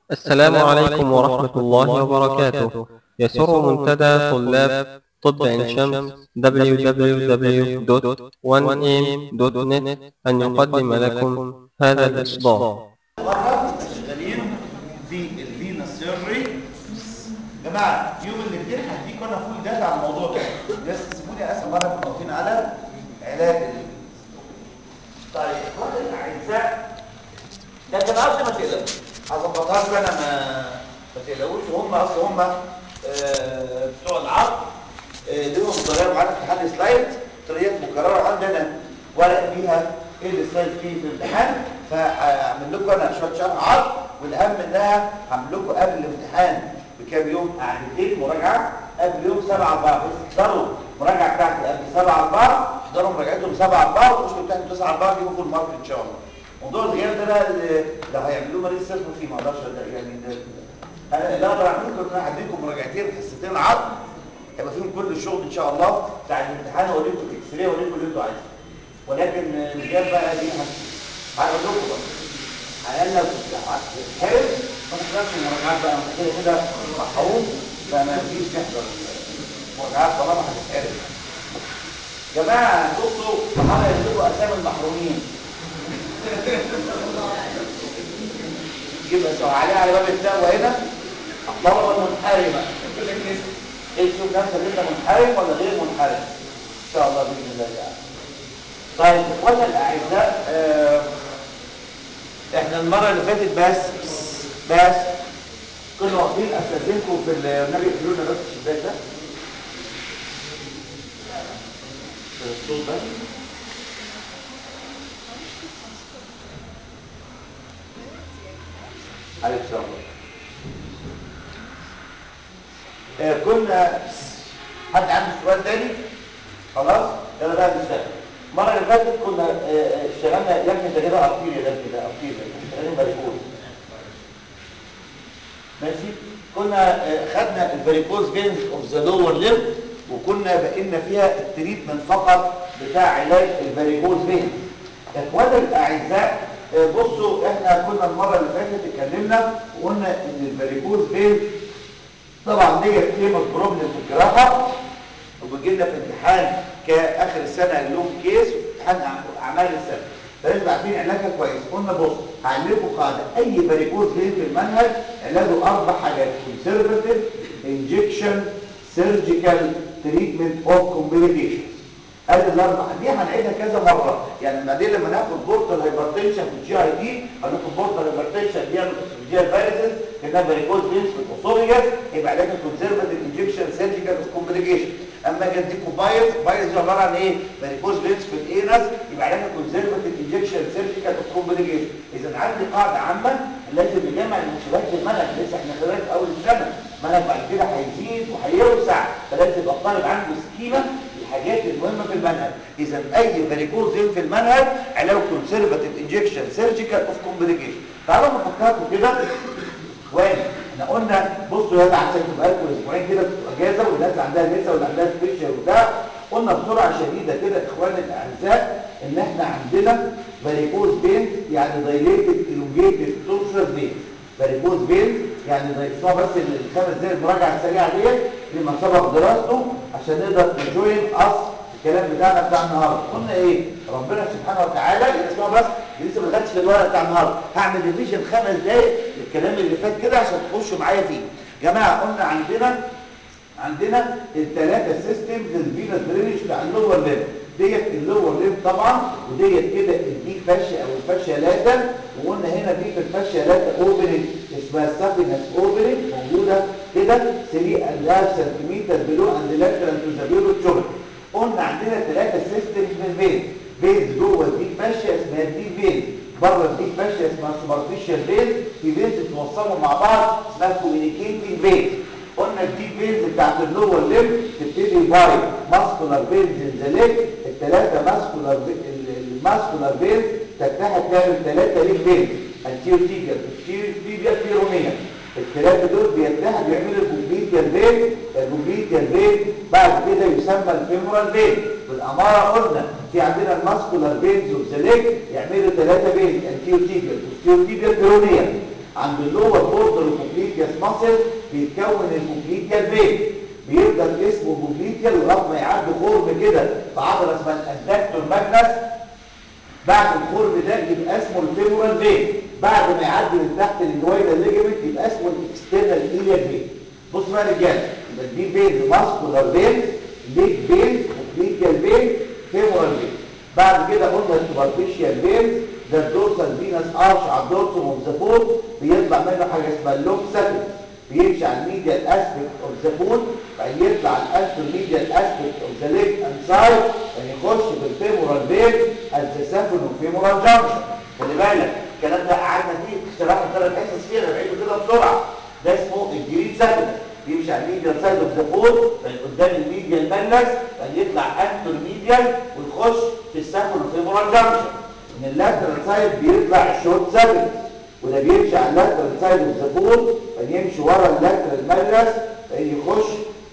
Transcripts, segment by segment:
السلام عليكم ورحمة الله وبركاته يسر منتدى طلاب طب عين شمس www.1am.net أن يقدم لكم هذا الإصدار مرة شغالين في الفينا سيرجري جماعة يوم الاثنين هديك وانا فول داتا على الموضوع ده بس سيبوني اسال مرة كنا واقفين على علاج ال- طيب اخواني الاعزاء لكن اصلا ما تقلقوش هظبطها لكم انا ما ما تقلقوش وهم اصلا هم آه، بتوع العرض آه، لهم طريقه معانا في حل سلايد طريقه مكرره عندنا ورق فيها ايه السلايد فيه في الامتحان فهعمل لكم انا شويه شرح عرض والاهم منها هعمل لكم قبل الامتحان بكام يوم قعدتين مراجعه قبل يوم 7 4 بس احضروا المراجعه بتاعتي قبل 7 4 احضروا مراجعتهم 7 4 وتخشوا بتاعتهم 9 4 يجيبوا فول مارك ان شاء الله موضوع الغياب ده بقى اللي لو هيعملوه مريض صفر فيه ما اقدرش أده- يعني ده انا لا اقدر اعمل لكم انا هديكم مراجعتين حصتين عرض هيبقى فيهم كل الشغل ان شاء الله بتاع الامتحان اوريكم الاكس راي اوريكم اللي انتوا عايزينه ولكن الغياب بقى دي هقول لكم بقى على لو حلو ما تحضرش المراجعات بقى انت كده كده محروم فما فيش تحضر المراجعات طالما هتتحرق جماعه بصوا انا يكتبوا اسامي المحرومين يبقى سواء عليه على باب التقوى هنا طلبة منحرمة ايه تشوف نفسك انت منحرم ولا غير منحرم ان شاء الله باذن الله تعالى طيب اخوانا الاعزاء آه احنا المره اللي فاتت بس بس كنا واقفين استاذنكم في النبي يقولوا لنا بس الشباك ده الصوت ده عليك السلام آه كنا حد عنده سؤال تاني خلاص يلا بقى نشتغل المره اللي فاتت كنا آه، اشتغلنا يا ابني ده كده ارتيريا ده كده ارتيريا شغالين باريكوز ماشي كنا آه، خدنا الباريكوز فينز اوف ذا لور ليم وكنا بقينا فيها التريتمنت فقط بتاع علاج الباريكوز فينز اخوانا الاعزاء آه، بصوا احنا كنا المره اللي فاتت اتكلمنا وقلنا ان الباريكوز فينز طبعا ديت كلمه بروبلم في الجراحه وبيجي لنا في امتحان كاخر السنه لهم كيس وامتحان أع- اعمال السنه فلازم عارفين علاجها كويس قلنا بص هعمل لكم قاعده اي باريكوز ليه في المنهج علاجه اربع حاجات كونسرفاتيف انجكشن سيرجيكال تريتمنت اوف كومبليكيشن ادي الاربع دي هنعيدها كذا مره يعني بعدين لما ناخد بورتال هايبرتنشن في الجي اي تي هناخد بورتال هايبرتنشن بيعمل اسوفيجيال فيروسز كانها فاريكوز فينس في الاسوفيجاس يبقى علاجها كونسرفاتيف انجكشن سيرجيكال اوف كومبليكيشن اما اجي اديكم بايظ بايظ دي عباره عن ايه فاريكوز فينس في الانس يبقى علاجها كونسرفاتيف انجكشن سيرجيكال اوف كومبليكيشن اذا عندي قاعده عامه لازم نجمع المنشورات في المنهج لسه احنا خلال في اول السنه المنهج بعد كده هيزيد وهيوسع فلازم يبقى الطالب عنده سكيمه الحاجات المهمة في المنهج إذا أي فاريكوز في المنهج علاج كونسرفاتيف انجكشن سيرجيكال اوف كومبليكيشن تعالوا نفكركم كده وين احنا قلنا بصوا يلا عشان تبقى لكم اسبوعين كده تبقوا اجازه والناس اللي عندها لسه واللي عندها سبيشال وبتاع قلنا بسرعه شديده كده اخواني الاعزاء ان احنا عندنا فاريكوز بين يعني دايليتد الونجيتد تورشر بين فاريكوز بين يعني زي اسمها بس الخمس دقايق المراجعه السريعه ديت لما سبق دراسته عشان نقدر نجوين اصل الكلام بتاعنا بتاع النهارده قلنا ايه ربنا سبحانه وتعالى اسمها بس لسه ما خدتش الورقه بتاع النهارده هعمل ريفيجن خمس دقايق للكلام اللي فات كده عشان تخشوا معايا فيه جماعه قلنا عندنا عندنا الثلاثه سيستمز الفينس درينج بتاع اللور ليم ديت اللور ليم طبعا وديت كده الديك فاشيا او الفاشيا لاتا وقلنا هنا في في الفاشيا لاتا اوبننج اسمها سافينس اوبننج موجوده كده 3 اند هاف سنتيمتر بلو اند لاترال تو ذا بيرو تشوبر قلنا عندنا ثلاثه سيستمز في الفين فيز جوه الديك فاشيا اسمها الديك فيز بره الديك فاشيا اسمها سوبرفيشال فيز في فيز بتوصلهم مع بعض اسمها كوميونيكيتنج فيز قلنا الديب فينز بتاعت اللور ليم تبتدي باي ماسكولار فينز ان ذا ليج الثلاثه ماسكولار الماسكولار فينز تتحد تعمل ثلاثه ليج فينز انتيرو تيبيال تيبيال بيرونيا الثلاثه دول بيتحدوا يعملوا البوبليتيال فين البوبليتيال فين بعد كده يسمى الفيمورال فين بالاماره قلنا في عندنا الماسكولار فينز اوف ذا ليج يعملوا ثلاثه فينز انتيرو تيبيال بوستيرو تيبيال بيرونيا عند اللور بوردر الكوبليتياس ماسل بيتكون الكوبليتيال فين بيفضل اسمه كوبليتيال لغايه ما يعدي خرم كده في عضله اسمها الادكتور ماجنس بعد الخرم ده يبقى اسمه الفيمورال فين بعد ما يعدي من تحت الجويدا الليجمنت يبقى اسمه الاكسترنال ايليا فين بص بقى يا رجاله يبقى دي فين ماسكولار فين ليج فين كوبليتيال فين فيمورال فين بعد كده قلنا السوبرفيشال فين ده الدورسال فينس ارش على الدورسوم اوف ذا فوت بيطلع منه حاجه اسمها اللوب ساتل بيمشي على الميديال اسبكت اوف ذا فوت بعدين يطلع على الانترميديال اسبكت اوف ذا ليج اند سايد يعني يخش في الفيمورال فين التسافل والفيمورال جانكشن خلي بالك الكلام ده قعدنا فيه اشتراحنا ثلاث حصص فيه انا بعيده كده بسرعه ده اسمه الجريد ساتل بيمشي على الميديال سايد اوف ذا فوت بعدين قدام الميديال مالس بعدين يطلع انترميديال ويخش في السافل والفيمورال جانكشن من اللاترال سايد بيطلع الشورت سابل وده بيمشي على اللاترال سايد اوف ذا بول فيمشي ورا اللاترال مالس يخش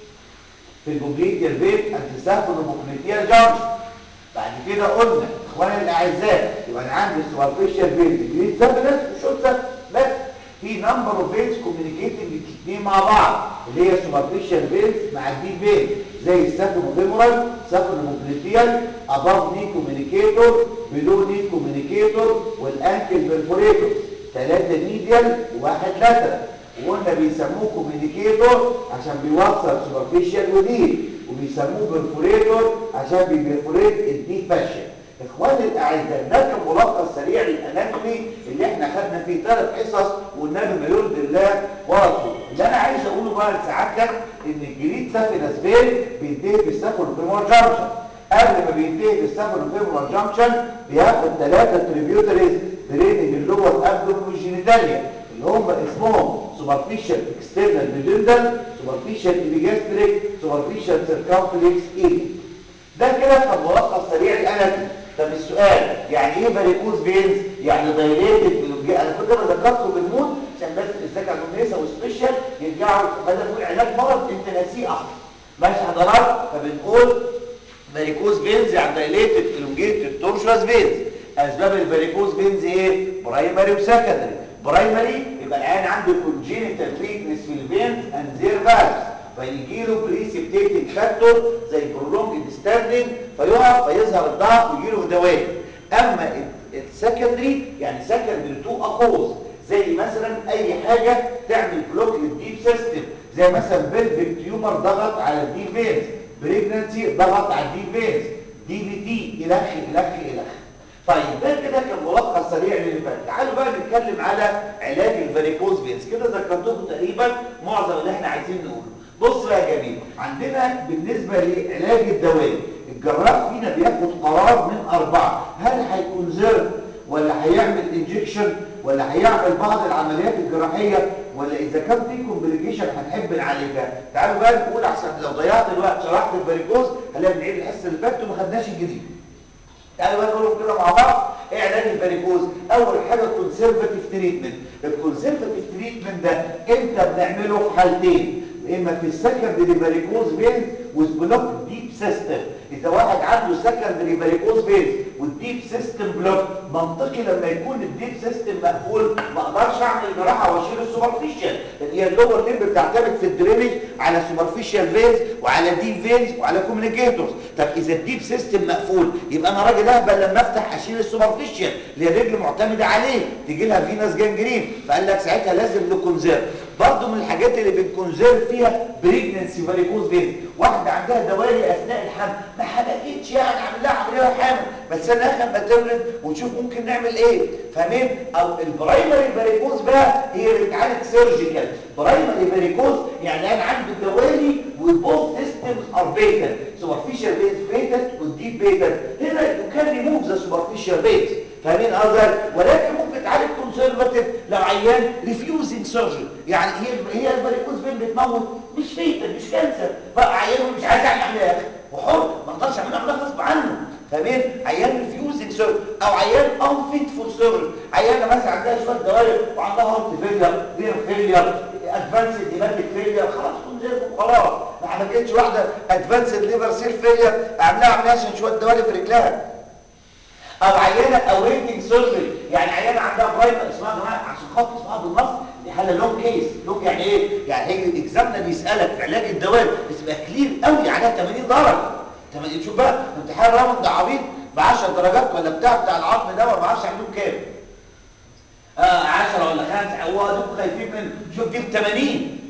في البوبليتيال فين انتسافل وبوبليتيال جانكشن بعد كده قلنا اخواني الاعزاء يبقى انا عندي السوبرفيشال فين جريد سابلس وشورت سابل بس في نمبر اوف فينز كوميونيكيتنج الاثنين مع بعض اللي هي سوبرفيشال فينز مع الدي فين زي السافونوفيمورال سافونوبوبليتيال اباف ني كوميونيكيتور بلو ني كوميونيكيتور والانكل بيرفوريتور ثلاثه ميديال وواحد لاترال وقلنا بيسموه كوميونيكيتور عشان بيوصل سوبرفيشال وديب وبيسموه بيرفوريتور عشان بيبرفوريت الديب فاشن اخواني الاعزاء ده كان ملخص سريع للاناتومي اللي احنا خدنا فيه ثلاث حصص والنبي ما يرضي الله ورسوله اللي انا عايز اقوله بقى لسعادتك ان الجريد سافينس فين بينتهي في السافونوفيمور جانكشن قبل ما بينتهي في السافونوفيمور جانكشن بياخد ثلاثه تريبيوتريز دريننج اللور ابدومين والجينيتاليا اللي هم اسمهم سوبرفيشال اكسترنال بيدندال سوبرفيشال ايبيجاستريك سوبرفيشال سيركمفلكس ايدي ده كده كان ملخص سريع الاناتومي طب السؤال يعني ايه فاريكوز فينز يعني دايليتد انا كنت بذكركم بالمود عشان بس الذكاء المميزه وسبيشال يرجعوا بدل نقول علاج مرض انت ناسيه اصلا ماشي حضرات فبنقول فاريكوز فينز يعني دايليتد الونجيتد تورشوس فينز اسباب الفاريكوز فينز ايه برايمري وسكندري برايمري يبقى العيان عنده كونجينيتال ويكنس في الفينز اند زير فالفز فيجي له بريسبتيتنج فاكتور زي برولونج ستاندنج فيقع فيظهر الضعف ويجي له دوالي اما السكندري يعني سكندري تو اكوز زي مثلا اي حاجه تعمل بلوك للديب سيستم زي مثلا بلفيك تيومر ضغط على الديب فينز بريجنانسي ضغط على الديب فينز دي في تي الخ الخ الخ طيب ده كده كان ملخص سريع للي فات تعالوا بقى نتكلم على علاج الفاريكوز فينز كده ذكرتكم تقريبا معظم اللي احنا عايزين نقوله بص بقى يا جميل عندنا بالنسبة لعلاج الدوائي الجراح فينا بياخد قرار من أربعة هل هيكون زر ولا هيعمل انجكشن ولا هيعمل بعض العمليات الجراحية ولا إذا كان في كومبليكيشن هنحب نعالجها تعالوا بقى نقول عشان لو ضيعت الوقت شرحت الفاريكوز هنلاقي بنعيد الحصة اللي فاتت وما خدناش الجديد تعالوا بقى نقولهم كده مع بعض ايه علاج الفاريكوز اول حاجه كونسرفاتيف تريتمنت الكونسرفاتيف تريتمنت ده امتى بنعمله في حالتين اما في السكندري فاريكوز فين وسبلوك ديب سيستم اذا واحد عنده سكندري فاريكوز فين والديب سيستم بلوك منطقي لما يكون الديب سيستم مقفول ما اقدرش اعمل جراحه واشيل السوبرفيشال لان هي اللور ليمب بتعتمد في الدرينج على سوبرفيشال فينز وعلى ديب فينز وعلى كوميونيكيتورز طب اذا الديب سيستم مقفول يبقى انا راجل اهبل لما افتح اشيل السوبرفيشال اللي الرجل معتمده عليه تيجي لها فينس جانجرين فقال لك ساعتها لازم نكونزيرف برضه من الحاجات اللي بنكونزيرف فيها بريجننسي فاريكوز فين واحده عندها دوالي اثناء الحمل ما حبقتش يعني عامل لها عمليه حامل بس انا اخر ما تولد ونشوف ممكن نعمل ايه فاهمين او البرايمري فاريكوز بقى هي اللي بتتعالج سيرجيكال برايمري فاريكوز يعني انا عندي دوالي والبوث سيستمز ار بيتال سوبرفيشال بيز بيتال والديب بيتال هنا يو كان ريموف ذا سوبرفيشال بيز فاهمين قصدي ولكن ممكن تعالج كونسرفاتيف لو عيان ريفيوزنج سيرجري يعني هي هي الفاريكوز فين بتموت مش فيتال مش كانسر فعيان مش عايز يعمل عمليه يا اخي وحر ما اقدرش اعمل عمليه غصب عنه فاهمين عيان ريفيوزنج سيرجري او عيان انفيت فور سيرجري عيانه مثلا عندها شويه دوائر وعندها هارت فيلير رين فيلير ادفانسد هيباتيك فيلير خلاص كل زي وخلاص ما عملتش واحده ادفانسد ليفر سيل فيلير اعملها عمليه عشان شويه دوائر في رجلها او عيانه اويتنج سيرجري يعني عيانه عندها برايمر اسمها يا جماعه عشان خاطر اسمها بالنص دي حاله لونج كيس لونج يعني ايه يعني هي الاكزامنا بيسالك في علاج الدوام بس يبقى كلير قوي عليها 80 درجه 80 شوف بقى امتحان راوند ده عبيط ب 10 درجات ولا بتاع بتاع العظم ده ما اعرفش عندهم كام آه 10 ولا 5 هو انتوا خايفين منه شوف دي ب 80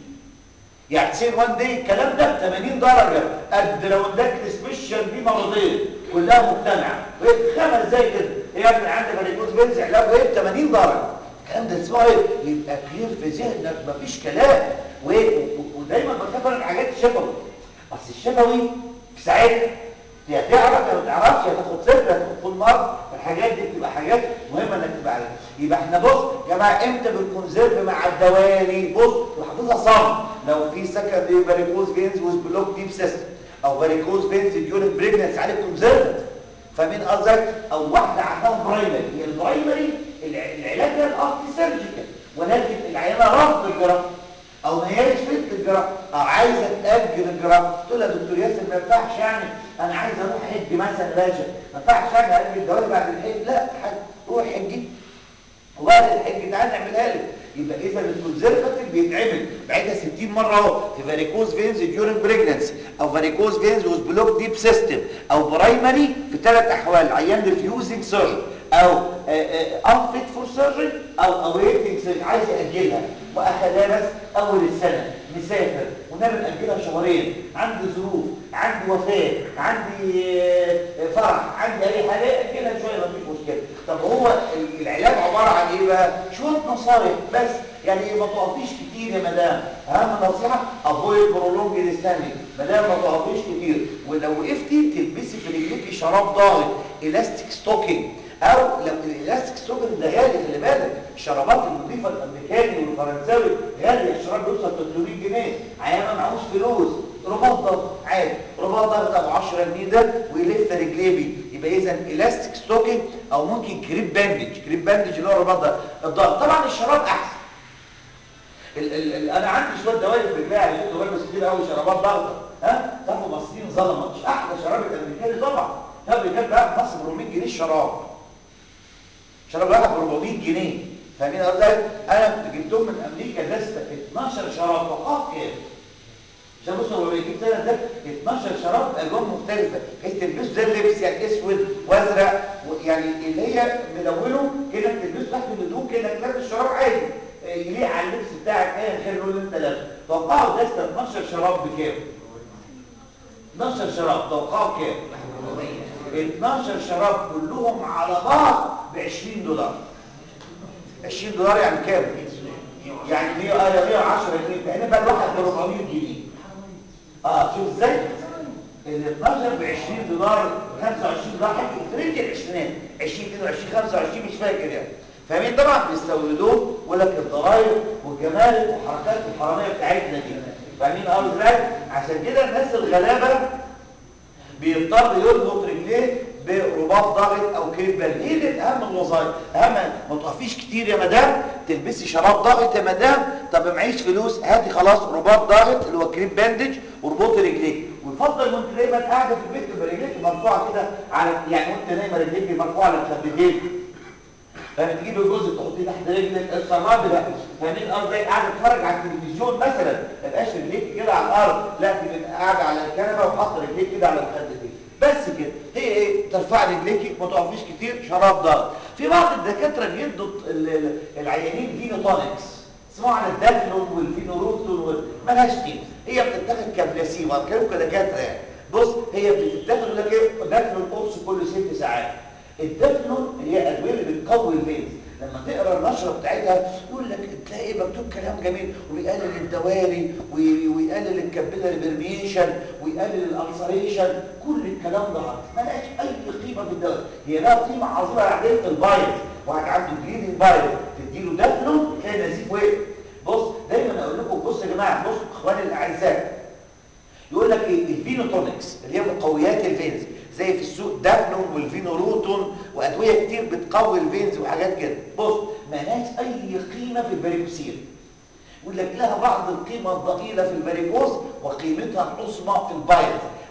يعني تسير وان دي الكلام ده ب 80 درجه قد لو اداك سبيشال دي مرضين كلها مجتمعه خمس زي كده ايه يا ابني عندك فاريكوز فينز علاجه ايه ب 80 درجه الكلام ده اسمه ايه يبقى كلير في ذهنك مفيش كلام و... و... ودايما بتكبر الحاجات الشفوي اصل الشفوي في ساعتها يا تعرف يا ما تعرفش يا تاخد صفر يا تاخد فول مارك الحاجات دي بتبقى حاجات مهمه انك تبقى عارفها يبقى احنا بص يا جماعه امتى بنكونزيرف مع الدوالي بص وحافظها صم لو في سكندري فاريكوز فينز ويز بلوك ديب سيستم او فاريكوز فينز ديورنج بريجننس عليه كونزيرف فاهمين قصدك او واحده عندها برايمري هي البرايمري العلاج ده الارتي سيرجيكال ولكن العيانه رفض الجراحه او ما هيش فت الجراحه او عايزه تاجل الجراحه تقول لها دكتور ياسر ما ينفعش يعني انا عايز اروح حج مثلا باشا ما ينفعش يعني اجل الدوام بعد الحج لا حج روح حجي وبعد الحج تعالى نعملها لك يبقى اذا الكونزرفاتيف بيتعمل بعدها 60 مره اهو في فاريكوز فينز ديورنج بريجننسي او فاريكوز فينز وذ بلوك ديب سيستم او برايمري في ثلاث احوال عيان ريفيوزنج سيرجري او انفيت فور سيرجري او اويتنج سيرجري عايز ياجلها واخدها بس اول السنه مسافر ونعمل ناجلها شهرين عندي ظروف عندي وفاه عندي فرح عندي اي حاجه اجلها شويه مفيش مشكله طب هو العلاج عباره عن ايه بقى شويه نصايح بس يعني ما تقفيش كتير يا مدام اهم نصيحه افويد برولونج ستاندنج مدام ما تقفيش كتير ولو وقفتي تلبسي في رجليكي شراب ضاغط الاستيك ستوكينج او لو الالاستيك ستوكينج ده غالي خلي بالك الشرابات النظيفه الامريكاني والفرنساوي غالي الشراب بيوصل 300 جنيه عيان معهوش فلوس رباط ضغط عادي رباط ضغط ابو 10 جنيه ده ويلف رجليه بيه يبقى اذا الاستيك ستوكينج او ممكن كريب باندج كريب باندج اللي هو رباط الضغط طبعا الشراب احسن ال ال ال انا عندي شويه دوائر في رجلي على فكره بلبس كتير قوي شرابات ضغطه ها تعرفوا المصريين ظلمه مش احلى شراب الامريكاني طبعا طب كان بقى في مصر ب 400 جنيه الشراب شراب واحد ب 400 جنيه فاهمين قصدي انا كنت جبتهم من امريكا دستة 12 شراب فقط كام عشان بصوا هو بيجيب سنه ده 12 شراب الوان مختلفه بحيث تلبسه زي اللبس يعني اسود وازرق يعني اللي هي ملونه كده تلبسه تحت الهدوم كده لابس شراب عادي يليق على اللبس بتاعك ايا كان اللون اللي انت لابسه توقعوا دستة 12 شراب بكام 12 شراب توقعوا كام 12 شراب كلهم على بعض ب 20 دولار 20 دولار يعني كام يعني 100 اه 110 جنيه فهنا بقى الواحد ب 400 جنيه اه شوف ازاي ال 12 ب 20 دولار 25 دولار حاجه في رينج العشرينات 20 22 25 مش فاكر يعني فاهمين طبعا بيستوردوه يقول لك الضرايب والجمارك والحركات الحراميه بتاعتنا دي فاهمين اه ازاي عشان كده الناس الغلابه بيضطر يربط رجليه برباط ضغط او كريب بال ايه اللي اهم الوظائف اهم ما تقفيش كتير يا مدام تلبسي شراب ضغط يا مدام طب معيش فلوس هاتي خلاص رباط ضغط اللي هو كريب باندج وربطي رجليك ويفضل وانت دايما قاعده في البيت تبقى رجليك مرفوعه كده على يعني وانت نايمه رجليك مرفوعه على الخدتين فاهم تجيب الجزء تحطيه تحت رجلك الصمام بقى فاهمين قصدي قاعده تتفرج على التلفزيون مثلا ما تبقاش رجليك كده على الارض لا تبقى قاعده على الكنبه وحاطه رجليك كده على الخدتين بس كده هي ايه ترفع رجليكي ما تقفيش كتير شراب ضغط في بعض الدكاتره بيدوا العيانين فينوتونكس اسمعوا عن الدافلون والفينوروتون مالهاش قيمه هي بتتاخد كبلاسيبو انا بتكلم كدكاتره يعني بص هي بتتاخد يقول لك ايه دافلون قرص كل ست ساعات الدافلون اللي هي ادويه اللي بتقوي الفينز لما تقرا النشره بتاعتها يقول لك تلاقي مكتوب كلام جميل ويقلل الدوالي ويقلل الكابيلاري بيرميشن ويقلل الالسريشن كل الكلام ده مالهاش اي قيمه في الدواء هي لها قيمه عظيمه عندنا الفيروس واحد عنده بليدنج فيروس تديله دافلون تلاقي نزيف وقف بص دايما اقول لكم بصوا يا جماعه بصوا اخواني الاعزاء يقول لك ايه الفينوتونكس اللي هي مقويات الفينز زي في السوق دافلون والفينوروتون وادويه كتير بتقوي الفينز وحاجات كده بص مالهاش اي قيمه في الفاريكوسيل يقول لك لها بعض القيمه الضئيله في الفاريكوز وقيمتها العظمى في البايلز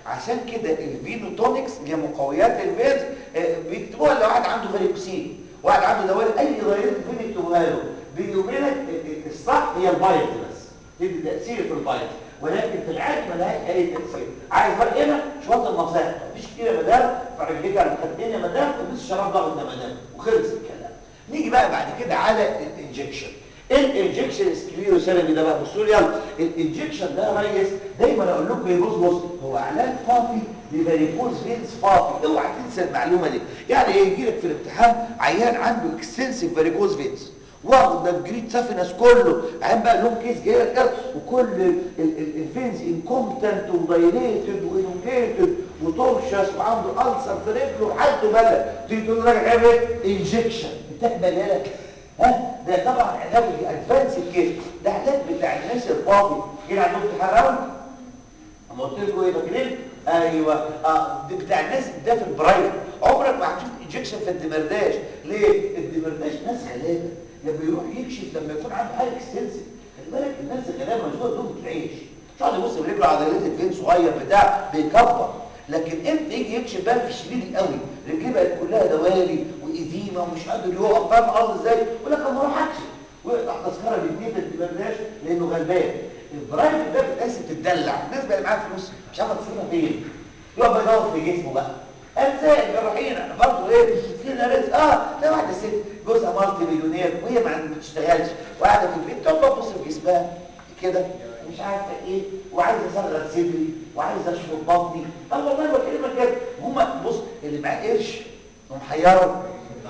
عشان كده الفينوتونكس اللي هي مقويات الفينز آه، بيكتبوها لواحد عنده فاريكوسين واحد عنده دوالي اي ضريبه فين يكتبوها له بيني وبينك الصح هي البايت بس تدي تاثير في البايت ولكن في العادي ملهاش اي تاثير عايز بقى هنا شويه النصائح مفيش كتير يا مدام فرجليك على الخدين يا مدام ولبس شراب ضغط يا مدام وخلص الكلام نيجي بقى بعد كده على الانجكشن الانجكشن سكليرو سيرمي ده بقى بصوا لي يلا الانجكشن ده يا ريس دايما اقول لكم ايه بص بص هو علاج فافي لفاريكوز فينز فافي اوعى تنسى المعلومه دي يعني ايه يجي لك في الامتحان عيان عنده اكستنسيف فاريكوز فينز واخد ده الجريد سافينس كله عين بقى لهم كيس جاي لك كده وكل الفينز انكومبتنت ودايليتد والونجيتد وتورشس وعنده ألسر في رجله وحالته بلد تيجي تقول له راجع ايه انجكشن بتقبل لك ها ده طبعا علاج الادفانس كيس ده علاج بتاع الناس الفاضي جينا عندهم امتحان راوند اما قلت لكم ايه فاكرين ايوه اه ده بتاع الناس ده في البرايفت عمرك ما هتشوف انجكشن في الدمرداش ليه الدمرداش ناس غلابه لما يروح يكشف لما يكون عنده حاجه اكستنسيف خلي بالك الناس الغلابه مشغوله دول بتعيش مش قاعد يبص برجله على عضلات الفين صغير بتاع بيكبر لكن امتى يجي يكشف بقى في الشديد القوي رجليه بقت كلها دوالي وايديما ومش قادر يقف فاهم قصدي ازاي يقول لك انا اروح اكشف ويقطع تذكره باثنين في الدمرداش لانه غلبان البرايفت ده بتحس بتدلع الناس بقى اللي معاها فلوس مش عارفه تصرفها فين يقعد بقى يدور في جسمه بقى ازاي الجراحين احنا برضه ايه فينا رزق اه ده واحده ست جوزها مالتي مليونير وهي ما بتشتغلش وقاعده في البيت تقعد بقى تبص في جسمها كده مش عارفه ايه وعايزه اصغر صدري وعايزه اشفط بطني اه والله بكلمك كده هم بص اللي معاه قرش ومحيره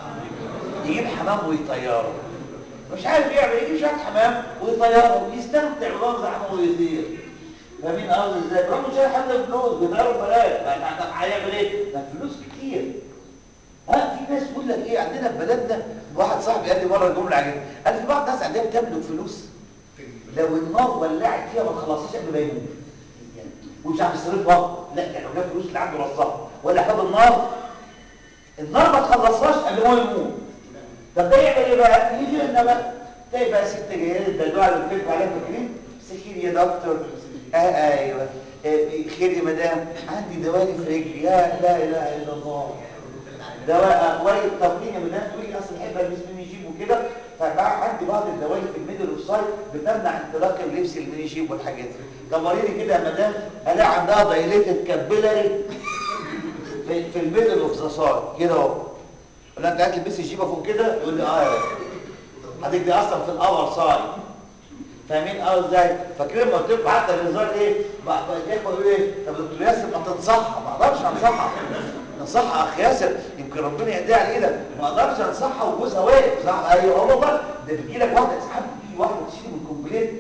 يجيب حمام ويطيره مش عارف يعمل يجيب شويه حمام ويطيره ويستمتع بلفظ عنه ويطير فاهمين قصدي ازاي؟ برغم شايل حد فلوس بيطيروا ببلاش طب هيعمل ايه؟ ده فلوس كتير ها في ناس بيقول لك ايه عندنا في بلدنا واحد صاحبي قال لي مره جمله عجبتني قال لي في بعض الناس عندها بتملك فلوس لو النار ولعت فيها ما تخلصيش قبل ما يموت ومش عارف يصرفها لا يعني لو جاب فلوس اللي عنده رصها ولا خد النار النار ما تخلصهاش قبل ما يموت طب ده يعمل ايه بقى؟ يجي لنا بقى تلاقي بقى ست جايه لي الدلوعه اللي بتكتب عليها فاكرين؟ مسكين يا دكتور آه ايوه آه خير يا مدام عندي دوالي في رجلي يا لا اله الا الله دواء كويس طبقين يا مدام تقولي اصل بحب البس ميني جيب وكده فبقى عندي بعض الدوالي في الميدل اوف سايد بتمنع انطلاق اللبس الميني جيب والحاجات دي طب وريني كده يا مدام الاقي عندها دايليتد كابيلاري في, في الميدل اوف ذا سايد كده اهو ولا انت هتلبسي الجيبه فوق كده يقول لي اه يا حضرتك دي اصلا في الاور سايد فاهمين اه ازاي فاكرين ما قلت لكم حتى الهزار ايه بقى الاخوه يقولوا ايه طب دكتور ياسر ما تنصحها ما اقدرش انصحها نصحها اخ ياسر يمكن ربنا يهديها على ايدك ما اقدرش انصحها وجوزها واقف صح ايوه والله ده بيجي لك واحده ساعات بتيجي واحده تشيل من كومبليت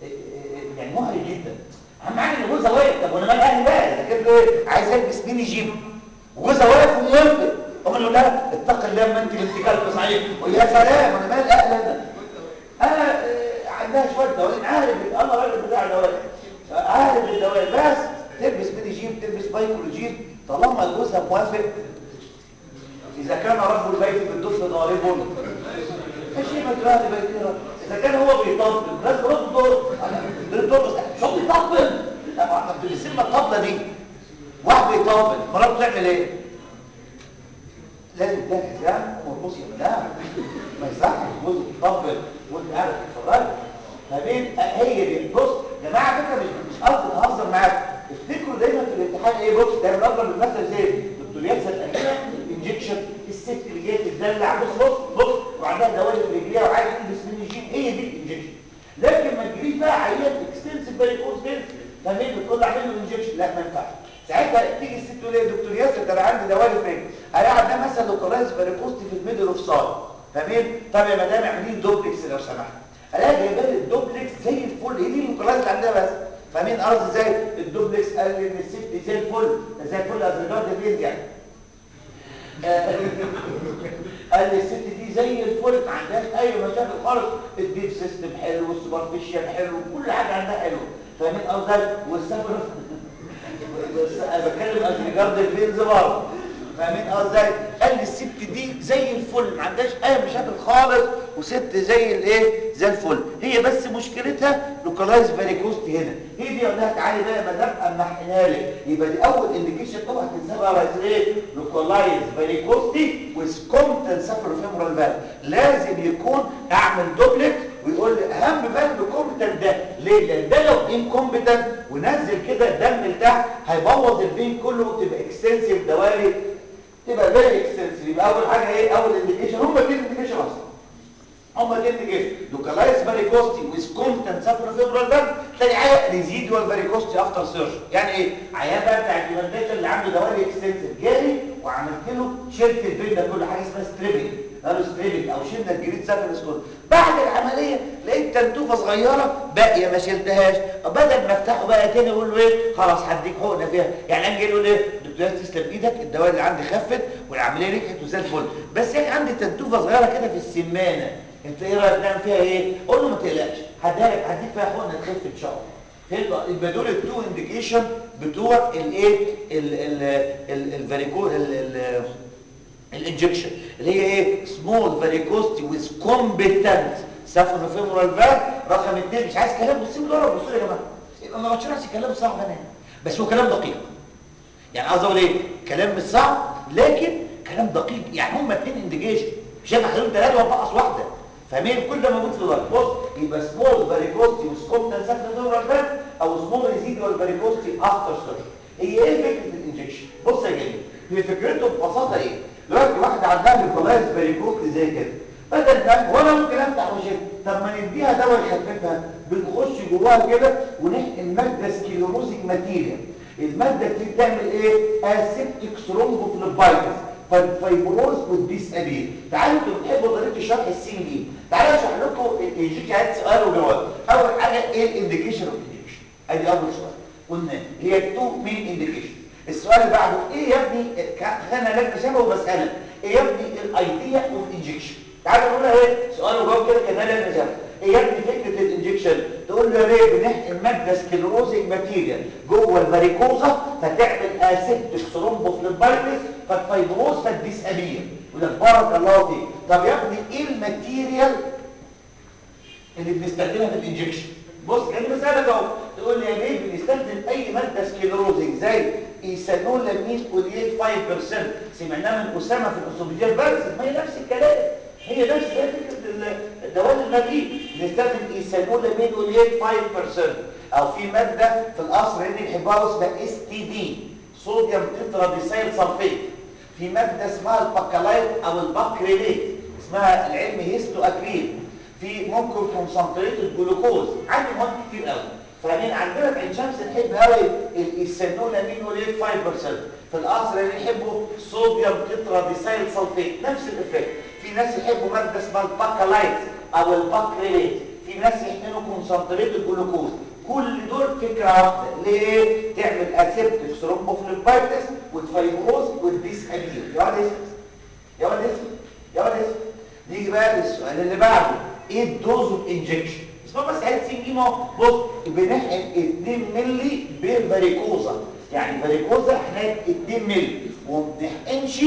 يعني محرج جدا اهم حاجه ان جوزها واقف طب وانا مال اهلي بقى اذا كان ايه عايز البس ميني جيب وجوزها واقف وموافق هم يقول لها اتق الله ما انت بنت كلب صحيح ويا سلام انا مال اهلي انا انا عندها شويه دوائر عارف الله راجل بتاع دوائر عارف الدوائر بس تلبس ميني جيب تلبس بايكرو جيب طالما جوزها موافق اذا كان رب البيت بالدف غالب ماشي ما تراها بيتنا اذا كان هو بيطبل لازم رد دور بيطبل شو بيطبل لا احنا بنسمى الطبله دي واحد بيطبل مراته تعمل ايه لازم تلاقي حزام وتبص يا مدام ما يصحش جوزك يطبل وانت قاعد تتفرج فمين هي دي بص يا جماعه فكره مش مش قصدي اهزر معاكم افتكروا دايما في الامتحان ايه بص دايما اضرب المثل زي دكتور ياسر امينه انجكشن الست اللي جايه تتدلع بص بص بص وعندها دوالي في رجليها وعايز تلبس ميني جيب هي دي الانجكشن لكن ما تجيش بقى عيان اكستنسيف فاريكوز فين فمين بتقول له اعمل له انجكشن لا ما ينفعش ساعتها تيجي الست تقول ايه دكتور ياسر ده انا عندي دوالي في رجلي هلاقي ده مثلا لوكالايز فاريكوستي في الميدل اوف سايد فاهمين طب يا مدام اعملي لي دوبلكس لو سمحت الاقي جايبه لي الدوبلكس زي الفل هي دي اللوكالايز اللي عندها بس فاهمين قصدي ازاي الدوبلكس قال لي ان الست زي الفل زي الفل از ريجارد فين يعني قال لي الست دي زي الفل ما عندهاش اي مشاكل خالص الديب سيستم حلو والسوبرفيشال حلو وكل حاجه عندها حلو فاهمين قصدي والسفر انا بتكلم از ريجارد الفينز برضه فاهمين اه ازاي قال لي الست دي زي الفل ما عندهاش اي مشاكل خالص وست زي الايه زي الفل هي بس مشكلتها لوكالايز فاريكوستي هنا هي دي اقول لها تعالي بقى ما دام امحنها لك يبقى دي اول انديكيشن اوعى تنساها بقى بس ايه لوكالايز فاريكوستي ويز كومبتنت سافروفيمورال فالف لازم يكون اعمل دوبلت ويقول لي اهم فالف كومبتنت ده ليه لان ده لو انكومبتنت ونزل كده الدم لتحت هيبوظ الفين كله وتبقى اكستنسيف دوالي تبقى فيري اكستنسيف يبقى اول حاجه ايه اول انديكيشن هم دي الانديكيشن اصلا هم دي الانديكيشن لوكالايز فاريكوستي ويز كومبتنت سافروفيبرال فالف تاني حاجه ريزيدوال فاريكوستي افتر سيرجري يعني ايه عيان بقى بتاع الديمنتيشن اللي عنده دوالي اكستنسيف جالي وعملت له شلت الفين ده كله حاجه اسمها ستريبنج قالوا ستريبنج او شلنا الجريد سافنس كله بعد العمليه لقيت تنتوفه صغيره باقيه ما شلتهاش بدل ما افتحه بقى تاني اقول له ايه خلاص هديك حقنه فيها يعني انا جاي يقول ايه دكتور تسلم ايدك الدواء اللي عندي خفت والعمليه نجحت وزي الفل بس يعني عندي تنتوفه صغيره كده في السمانه انت ايه رايك نعمل فيها ايه قول له ما تقلقش هديها لك هديك فيها حقنه تخف ان شاء الله فهمت يبقى دول التو انديكيشن بتوع الايه الفاريكو الانجكشن اللي هي ايه سمول فاريكوستي ويز كومبتنت سافونوفيمورال فالف رقم اثنين مش عايز كلام بصوا لي ورا بصوا لي يا جماعه يبقى ما بتشرحش كلام صعب انا بس هو كلام دقيق يعني عاوز اقول ايه كلام مش صعب لكن كلام دقيق يعني هم اثنين انديكيشن مش هيبقى خليهم ثلاثه وانقص واحده فاهمين كل ده موجود في الورق بص يبقى سمول فاريكوستي ويز كومبتنت سافونوفيمورال فالف او سمول ريزيدوال فاريكوستي افتر سيرجري هي ايه فكره الانجكشن بص يا جميل هي فكرته ببساطه ايه دلوقتي واحده عندها ليكولايز فاريكوستي زي كده بدل ما وانا ممكن افتح وشد طب ما نديها دواء يخففها بنخش جواها كده ونحقن ماده سكليروزيك ماتيريال الماده دي بتعمل ايه اسيبتيك ثرومبوفلوبايتس فايبروز والديس ابيل تعالوا انتوا بتحبوا طريقه الشرح السين دي تعالوا اشرح لكم يجيك عايز سؤال وجواب اول حاجه ايه الانديكيشن اوف انجكشن ادي اول سؤال قلنا هي تو مين انديكيشن السؤال اللي بعده ايه يا ابني خلينا لك شبه وبسالك ايه يا ابني الايديا اوف انجكشن تعالى نقولها ايه سؤال وجواب كده كده لا نجاح ايه يا ابني فكره الانجكشن تقول له يا بيه بنحقن ماده سكلروزنج ماتيريال جوه الفاريكوزا فتعمل اسيبتك ثرومبوفليبايتس فتفيبروز فتديسابير يقول لك بارك الله فيك طب يا ابني ايه الماتيريال اللي بنستخدمها في الانجكشن بص يعني بسالك اهو تقول لي يا بيه بنستخدم اي ماده سكلروزنج زي ايثانولامين اوليت 5% سمعناه من اسامه في الاسوفيجيال بس ما هي نفس الكلام هي نفس فكره الدواء المبيد نستخدم ايثانولامين اوليت 5% او في ماده في القصر اللي بيحبها اسمها اس تي دي صوديوم تتراديسايل سلفيت في ماده اسمها الباكلايت او الباكريليت اسمها العلم هيستو اكريل في ممكن كونسنتريت الجلوكوز عندي مواد كتير قوي فاهمين عندنا في عين شمس نحب قوي الايثانولامين اوليت 5% في القصر اللي يحبوا صوديوم تتراديسايل سلفيت نفس الافكت في ناس يحبوا ماده اسمها الباكلايت او الباكريليت في ناس يحملوا كونسنتريت الجلوكوز كل دول فكره واحده ليه تعمل اسيبتك ثرومبوفليبايتس وتفيبروز والديس ابيل يا ولد اسم يا ولد اسم يا ولد اسم نيجي بقى للسؤال اللي بعده ايه الدوز اوف انجكشن اسمها بس عايز تسيبه بص بنحقن 2 مللي بالفاريكوزا يعني فاريكوزا احنا 2 مللي وما بنحقنش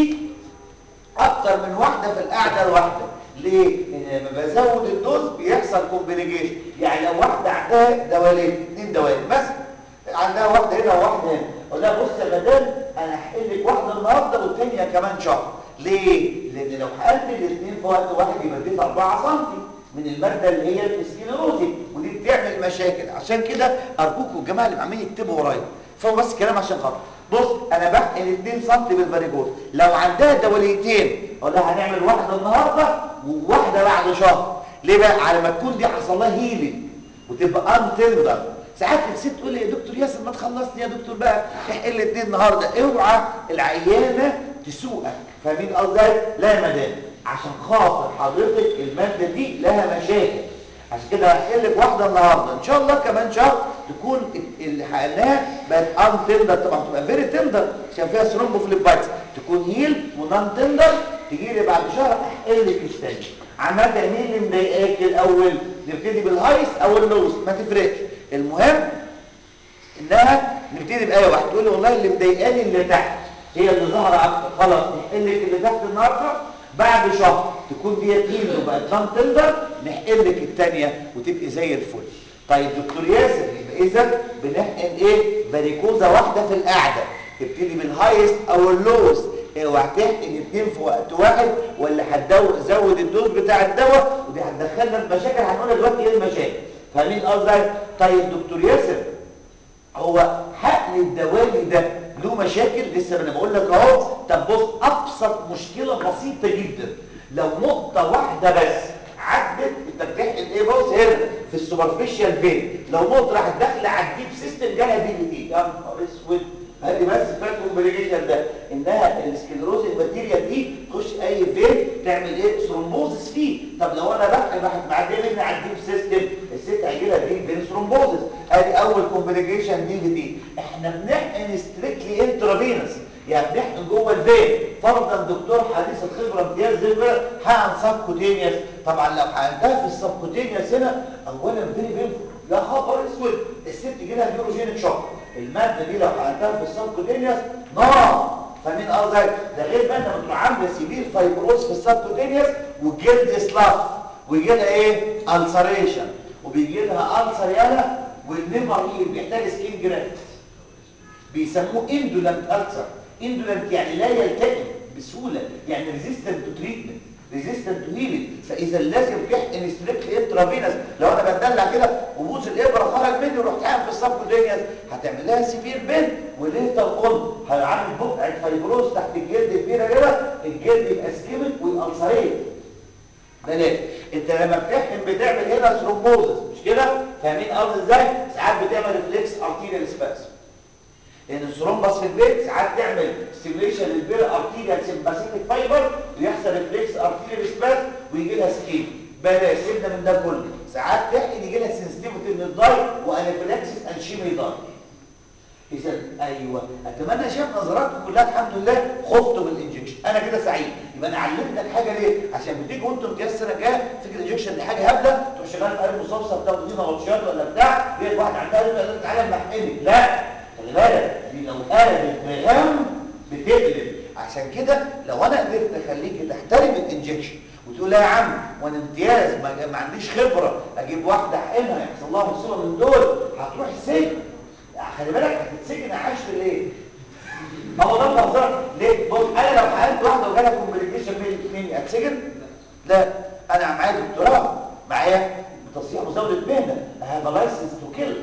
اكتر من واحده في القعده الواحده ليه؟ لما بزود الدوز بيحصل كومبليكيشن يعني لو واحده عندها دوالين اثنين دوالين مثلا عندها واحده هنا وواحده هنا اقول لها بص يا مدام انا هحقن لك واحده النهارده والثانيه كمان شهر ليه؟ لان لو حقنت الاثنين في وقت واحد يبقى اديت 4 سم من الماده اللي هي السكليروزي ودي بتعمل مشاكل عشان كده ارجوكم الجماعه اللي عمالين يكتبوا ورايا فهو بس كلام عشان خاطر بص انا بحقن 2 سم بالفاريجوز لو عندها دوليتين اقول لها هنعمل واحده النهارده وواحده بعد شهر ليه بقى على ما تكون دي حصل لها هيلينج وتبقى ان تندر ساعات الست تقول لي يا دكتور ياسر ما تخلصني يا دكتور بقى احقن لي اتنين النهارده اوعى العيانه تسوقك فاهمين قصدي لا يا مدام عشان خاطر حضرتك الماده دي لها مشاكل عشان كده هحقن لك واحده النهارده ان شاء الله كمان شهر تكون اللي حقناها بقت ان تندر طبعا تبقى فيري تندر عشان فيها ثرومبوفليبايتس تكون هيل ونان تندر تجي لي بعد شهر احقن لك الثاني عامه مين اللي مضايقاك الاول نبتدي بالهايس او اللوز ما تفرقش المهم انها نبتدي بايه واحده تقول لي والله اللي مضايقاني اللي تحت هي اللي ظاهره اكتر خلاص نحقن لك اللي تحت النهارده بعد شهر تكون دي هيل وبقت نان تندر نحقن لك الثانيه وتبقي زي الفل طيب دكتور ياسر يبقى اذا بنحقن ايه فاريكوزا واحده في القعده تبتدي بالهايست او اللوست وهتحقن اتنين في وقت واحد ولا هتزود الدوز بتاع الدواء ودي هتدخلنا في مشاكل هنقول دلوقتي ايه المشاكل فاهمين قصدي طيب دكتور ياسر هو حقن الدوالي ده له مشاكل لسه انا بقول لك اهو طب بص ابسط مشكله بسيطه جدا لو نقطه واحده بس عدت انت بتحقن ايه بص هنا في السوبرفيشال فين لو نقطه راحت داخله على الديب سيستم جالها بي دي يا نهار اسود هذه بس فات كومبليكيشن ده انها السكلروز الماتيريال دي تخش اي فين تعمل ايه ثرومبوزس فيه طب لو انا بحقن راحت معديه مني على الديب سيستم الست هيجي لها ديب فين ثرومبوزس ادي اول كومبليكيشن دي دي احنا بنحقن ستريكتلي انترافينوس يعني بنحقن جوه الفين فرضا دكتور حديث الخبره امتياز زي كده حقن سبكوتينيوس طبعا لو حقنتها في السبكوتينيوس هنا اولا فيري بينفول يا خبر اسود الست يجي لها نيوروجينيك شوك الماده دي لو حقنتها في السبكوتينيوس نار فمين قصدي ده غير بقى لما تبقى عامله سيفير فايبروز في السبكوتينيوس والجلد سلاف ويجي لها ايه السريشن وبيجي لها السر يالا والليفر هيل بيحتاج سكين جرافت بيسموه اندولنت السر اندولنت يعني لا يلتئم بسهوله يعني ريزيستنت تو تريتمنت ريزيستنت تو هيلينج فاذا لازم تحقن ستريكت انترافينس لو انا بدلع كده وبوز الابره خرج مني ورحت حاقن في السبكوتينيوس هتعمل لها سيفير بين وليتر اون هيعمل بقعه فايبروز تحت الجلد كبيره كده الجلد يبقى سكيمت والالسريت بلاش انت لما بتحقن بتعمل هنا ثرومبوزس مش كده فاهمين قصدي ازاي ساعات بتعمل ريفلكس ارتيريال سباسم لان الثرومبس في البيت ساعات تعمل ستيميليشن للبير ارتيريال سمباثيك فايبر ويحصل ريفلكس ارتيريال سباسم ويجي لها سكيم بلاش سيبنا من ده كله ساعات تحقن يجي لها سنسيتيفيتي من الداي وانافيلاكسيس انشيمي داي اذا ايوه اتمنى شايف نظراتكم كلها الحمد لله خفتوا من الانجكشن انا كده سعيد يبقى انا علمتك حاجه ليه عشان بتيجي وانتم امتياز السنه الجايه فكره الانجكشن دي حاجه هبله تروح شغال في قلب مستوصف تاخد فينا ماتشات ولا بتاع دي واحد عندها قلب تعالى نحقنك لا خلي بالك دي لو قلبت بغم بتقلب عشان كده لو انا قدرت اخليك تحترم الانجكشن وتقول لا يا عم وانا امتياز ما, ما عنديش خبره اجيب واحده احقنها يحصل لها مصيبه من دول هتروح السجن خلي بالك هتتسجن عايش في الايه هو ده بهزر ليه بص انا لو حقنت واحده وجالها كومبليكيشن مين اتسجن لا انا معايا دكتوراه معايا تصحيح مزاوله مهنه هذا لايسنس تو كيل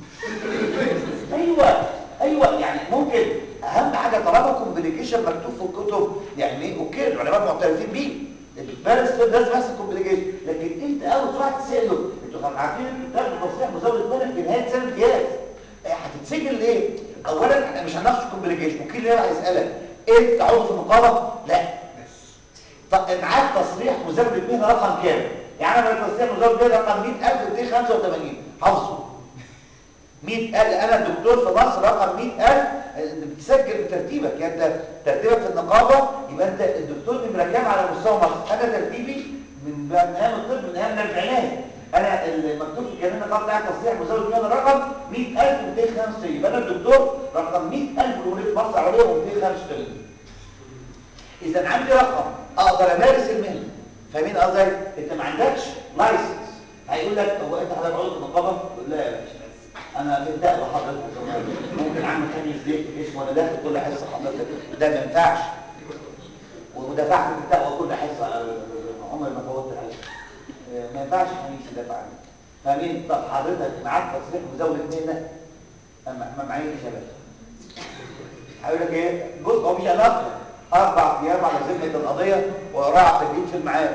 ايوه ايوه يعني ممكن اهم حاجه طالما كومبليكيشن مكتوب في الكتب يعني ايه اوكي العلماء معترفين بيه البالانس لازم يحصل كومبليكيشن لكن انت اول واحد تساله انتوا عارفين انتوا بتاخدوا تصحيح مزاوله مهنه في نهايه سنه امتياز هتتسجن ليه اولا احنا مش هنناقش كومبليكيشن ممكن اللي هيسالك انت عضو في النقابه لا طب معاك تصريح مزاوله مهنه رقم كام يعني انا معايا تصريح مزاوله مهنه رقم 100285 حافظه 100000 انا الدكتور في مصر رقم 100000 بتسجل بترتيبك يعني انت ترتيبك في النقابه يبقى انت الدكتور نمره كام على مستوى مصر انا ترتيبي من من ايام الطب من ايام الاربعينات انا المكتوب في القانون النقابه بتاع تصحيح مزود مهنه رقم 100285 يبقى انا الدكتور رقم 100000 جمهوريه مصر العربيه و285 اذا عندي رقم اقدر امارس المهنه فاهمين قصدي انت ما عندكش لايسنس هيقول لك هو انت حضرتك عضو النقابه تقول لا يا باشا انا في الدعوه حضرتك ممكن عم خميس دي اسمه انا داخل كل حصه حضرتك ده ما ينفعش ودفعت في الدعوه كل حصه عمري ما فوتت حصه ما ينفعش خميس يدافع عنه فاهمين طب حضرتك معاك تصريح مزاوله مهنه ما معيش يا باشا هيقول لك ايه بص هو مش علاقه اربع ايام على ذمه القضيه وراح تجديد في الميعاد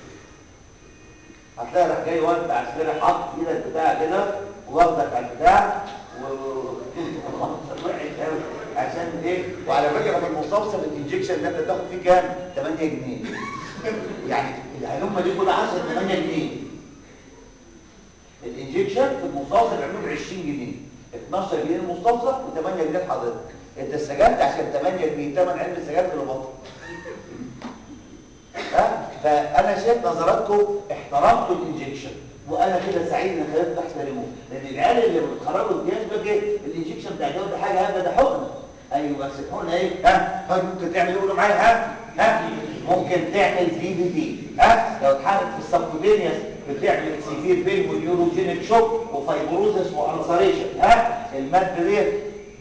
هتلاقي راح جاي وانت عسكري حاطط ايدك بتاع كده واخدك على البتاع عشان ايه وعلى فكره في المستوصف الانجكشن ده انت بتاخد فيه كام 8 جنيه يعني الهلومه دي كلها 10 8 جنيه الانجكشن في المستوصف بيعملوا ب 20 جنيه 12 جنيه المستوصف و8 جنيه لحضرتك انت استجبت عشان 8 جنيه ثمن علم السجاير في البطن ها فانا شايف نظراتكم احترمتوا الانجكشن وانا كده سعيد ان خليت تحترموه لان العيال اللي بيتخرجوا امتياز بقى ايه الانجكشن بتاع الجو ده حاجه هذا ده حقن ايوه بس الحقن ايه ها طيب ممكن تعمل يقولوا معايا ها ها ممكن تعمل دي بي تي ها لو اتحقنت في السبكوتينيوس بتعمل سيفير بين ونيوروجينيك شوك وفايبروزس وانسريشن ها الماده ديت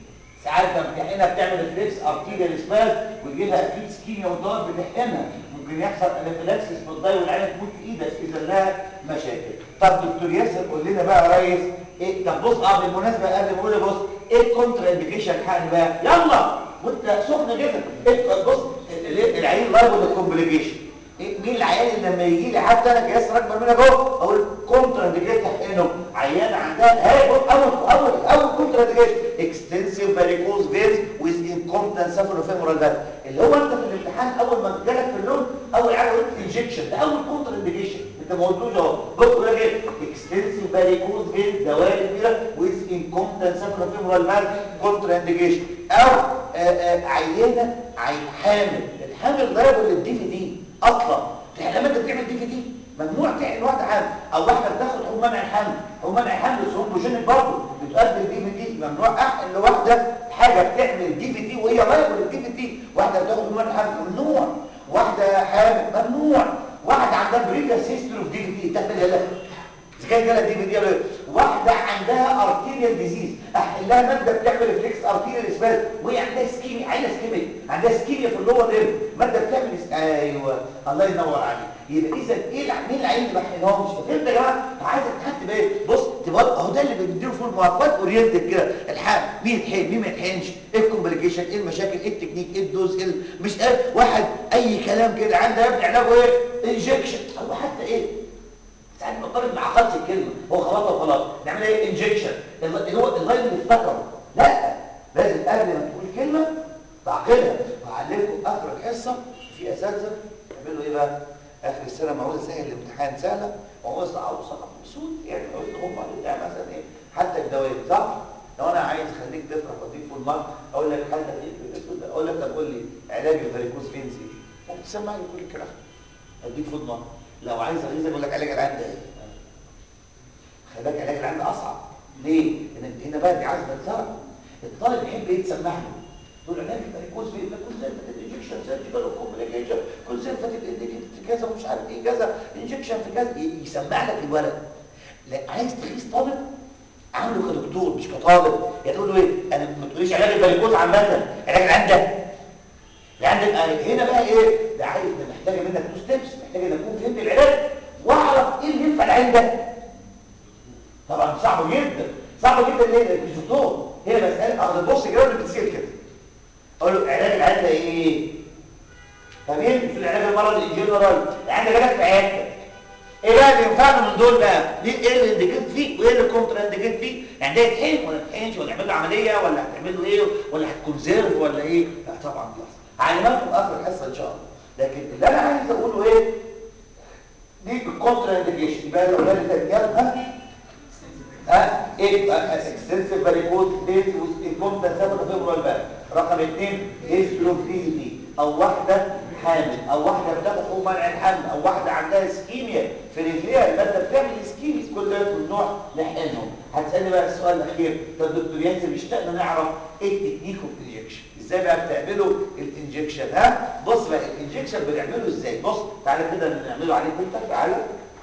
ساعات بمتحنها بتعمل ريفلكس ارتيريال سباز ويجي لها اكيد سكيميا وتقعد بتحقنها ممكن يحصل انافيلاكسس بالضي والعينه تموت في ايدك اذا لها مشاكل طب دكتور ياسر قول لنا بقى يا ريس ايه طب بص اه بالمناسبه قبل ما اقول بص ايه الكونترا انديكيشن حقن بقى يلا وانت سخن جدا إيه بص العين لايبل للكومبليكيشن إيه مين العيان اللي لما يجي لي حتى انا جهاز اكبر منك اهو اقول كونترا انديكيشن تحقنه عيان عندها هاي اول اول اول كونترا انديكيشن اكستنسيف فاريكوز فيز ويز انكومبتنس سافرو فيمورال اللي هو انت في الامتحان اول ما جالك في اللون اول حاجه قلت انجكشن ده اول كونتر انديكيشن انت ما قلتوش اهو بص بيقول لك ايه اكستنسيف فاريكوز فيز دوالي كبيره ويز انكومبتنس سافرو فيمورال كونتر انديكيشن او آآ آآ عينه عين حامل الحامل ده يقول الدي في دي اصلا لما انت بتعمل دي في دي ممنوع تعمل واحده حامل او واحده بتاخد حبوب منع الحمل حبوب منع الحمل ثرومبوجينيك برضه بتؤدي الدي في دي ممنوع احقن لواحده حاجه بتعمل دي في دي وهي لايبل الدي في دي واحده بتاخد حبوب منع الحمل ممنوع واحده حامل ممنوع واحده عندها بريفيس هيستوري اوف دي في دي تحمل لا اذا كان جالها دي في دي واحده عندها ارتيريال ديزيز احقن لها ماده بتعمل ريفلكس ارتيريال اسباز وهي عندها سكيمي عيله سكيمي عندها سكيميا في اللور ريم ماده بتعمل ايوه الله ينور عليك يبقى اذا ايه مين العين اللي بحقنهمش فهمت يا جماعه عايزك تحط بايه بص تبقى اهو ده اللي بنديله فيه المواقفات اورينتد كده الحق مين يتحقن مين ما يتحقنش ايه الكومبليكيشن ايه المشاكل ايه التكنيك ايه الدوز ايه مش ايه واحد اي كلام كده عنده يا ابني علاجه ايه انجكشن هو حتى ايه ساعات الطالب ما عقدش الكلمه هو خلاص وخلاص نعمل ايه انجكشن اللي هو اللاين اللي افتكره لا لازم قبل ما تقول كلمه تعقلها وهعلمكم اخر الحصه في اساتذه يعملوا ايه بقى اخر السنه معوز سهل الامتحان سهله وعاوز صعب وصعب بسهوله يعني عاوز هم بتاع مثلا ايه حتى الدوائر صح لو انا عايز اخليك تفرح واديك فول مارك اقول لك حالتك ايه اقول لك طب قول لي علاج الفاريكوز فينز ايه ممكن تسمعني كل الكلام اديك فول مارك لو عايز اغيظك اقول لك علاج العند ايه خلي بالك علاج العند اصعب ليه لان هنا بقى دي عايز منظره الطالب يحب ايه تسمع له دول علاج الفاريكوز فين كل زي انجكشن سيرجيكال كومبليكيشن كل زي فاتت كذا ومش عارف ايه كذا انجكشن في كذا يسمع لك الولد لا عايز تقيس طالب عامله كدكتور مش كطالب يعني تقول له ايه انا ما تقوليش علاج الفاريكوز عامه علاج العند ده عندك هنا بقى ايه ده عايز ده محتاجه منك تو ستيبس محتاجه ان اكون فهمت العلاج واعرف ايه اللي ينفع العين ده طبعا صعب جدا صعب جدا ليه لانك مش دكتور هي مساله اخد البص كده اللي بتسال كده اقول له علاج العين ده ايه فاهمين مش العلاج المرض الجنرال العين ده جالك في عيادتك ايه بقى اللي ينفعنا من دول بقى دي ايه اللي انديكيت فيه وايه اللي كونترا انديكيت فيه يعني ده يتحقن ولا ما يتحقنش ولا يعمل له عمليه ولا هتعمل له ايه ولا هتكونسيرف ولا ايه لا طبعا دي علماتكم اخر الحصه ان شاء الله لكن اللي انا عايز اقوله ايه دي الكونترا انديكيشن يبقى لو قال لي ها ها ايه اكستنسيف فاريكوز ديت انكومبتنس سابر فيبرال بان رقم اثنين هيستروفيزيتي او واحده حامل او واحده بتاخد حبوب منع الحمل او واحده عندها اسكيميا في رجليها الماده بتعمل اسكيميا كل ده ممنوع نحقنهم هتسالني بقى السؤال الاخير طب دكتور ياسر اشتقنا نعرف ايه التكنيك اوف انجكشن ازاي بقى بتعملوا الانجكشن ها بص بقى الانجكشن بنعمله ازاي بص تعالى كده نعمله عليك انت تعالى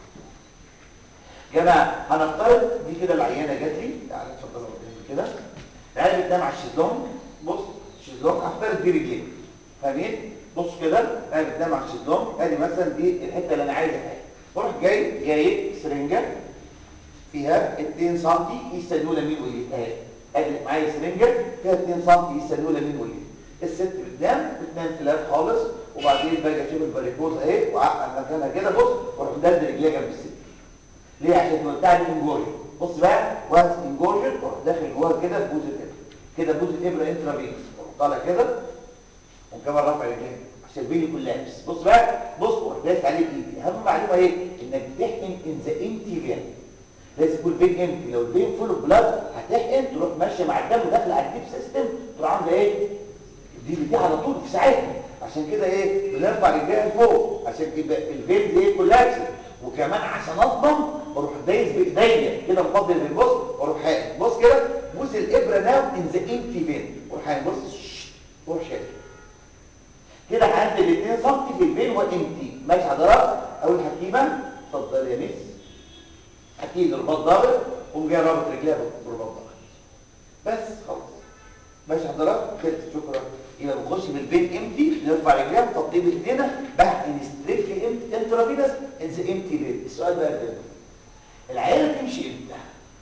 جماعه هنفترض دي كده العيانه جات لي تعالى اتفضلوا كده العيانه بتنام على الشيزلونج بص الشيزلونج هفترض دي رجليها فاهمين بص كده انا بتنام على الشيزلونج ادي مثلا دي الحته اللي انا عايز احقنها بروح جاي جايب سرنجه فيها 2 سم يستنوا مين واليمين اهي ادي معايا سرنجه فيها 2 سم يستنوا مين واليمين الست بتنام بتنام فلات خالص وبعدين باجي اشوف الباريكوز اهي واعقل مكانها كده بص واروح مدلدل رجليها جنب الست ليه عشان توسع لي انجورجن بص بقى وانس انجورجن واروح داخل جواها كده ببوز الابره كده بوز الابره انترافينوس طالع كده وكمان رافع رجليك عشان بيني كولابس بص بقى بص وروح داس عليه بايدي اهم معلومه ايه انك بتحقن ان ذا امتي فين لازم يكون الفين امتي لو الفين فول اوف بلاد هتحقن تروح ماشيه مع الدم وداخله على الديب سيستم تروح عامله ايه دي دي على طول في ساعتها عشان كده ايه بنرفع رجليها لفوق عشان يبقى الفين دي كولابس وكمان عشان اضمن اروح دايس بايديا كده مفضل بالبص واروح حاقن بص كده بوز الابره ناو ان ذا امتي فين واروح حاقن بص واروح شايف كده هعدل 2 سم في البين وامتي ماشي حضرتك اول حكيمه اتفضل يا ميس تحتيه رباط ضابط قوم جاي رابط رجليها برباط ضابط بس خلاص ماشي حضرتك خلص شكرا يبقى بنخش بالبين امتي نرفع رجليها نفضيه بايدينا بعد نستريك انترافينس ان ذا امتي بين السؤال بقى ده العيله تمشي امتى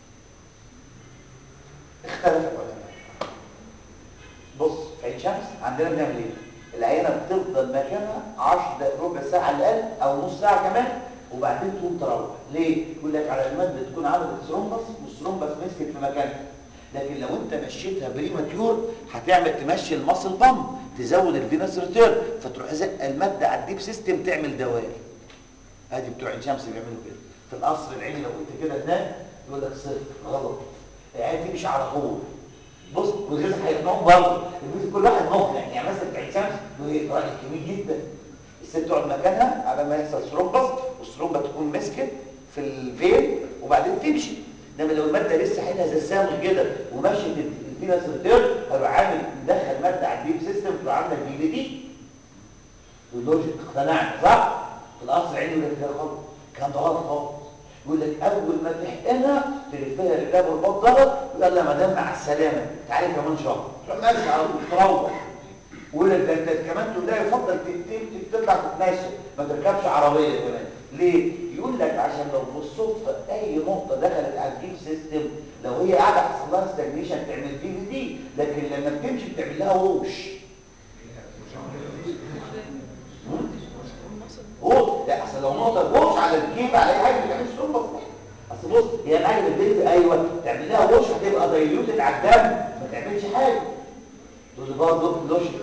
اختلف العلماء بص في عين شمس عندنا بنعمل ايه العينه بتفضل مكانها 10 دقائق ربع ساعه على الاقل او نص ساعه كمان وبعدين تقوم تروح ليه يقول لك على الماده تكون عملت ثرومبس والثرومبس مسكت في مكانها لكن لو انت مشيتها بريماتيور هتعمل تمشي المصل بامب تزود الفينس ريتيرن فتروح زق الماده على الديب سيستم تعمل دوائر ادي بتوع عين شمس بيعملوا كده في القصر العيني لو انت كده هناك يقول لك صفر غلط العين دي مش على طول بص والرزق هيقنعهم برضه الرزق كل واحد مقنع يعني مثلا بتاع شمس له راجل كبير جدا الست تقعد مكانها على ما يحصل ثرومبس والثرومبه تكون مسكت في الفين وبعدين تمشي انما لو الماده لسه حيلها زي السامل كده وماشيه الفينس ريتيرن هيبقى عامل مدخل ماده على الديب سيستم تبقى عامله الدي دي واللوجيك اقتنعنا صح؟ في القصر عيني يقول لك ده غلط كان ده غلط خالص يقول لك اول ما تحقنها تلفها رجلها بالبط ضغط يقول لها مدام مع السلامه تعالي كمان شهر تروح ماشي على طول تروح ويقول لك ده انت كمان تقول لها يفضل تطلع تتمشى ما تركبش عربيه كمان ليه؟ يقول لك عشان لو بالصدفه اي نقطه دخلت على الجيب سيستم لو هي قاعده حصل لها ستاجنيشن تعمل دي دي لكن لما بتمشي بتعمل لها ووش غوص لا اصل لو نقطه غوص على الجيب على اي حاجه بتعمل ثرومبس اصل بص هي العين البنت ايوه تعمل لها غوص هتبقى دايلوتد على الدم ما تعملش حاجه تقول لي برضه لوجيك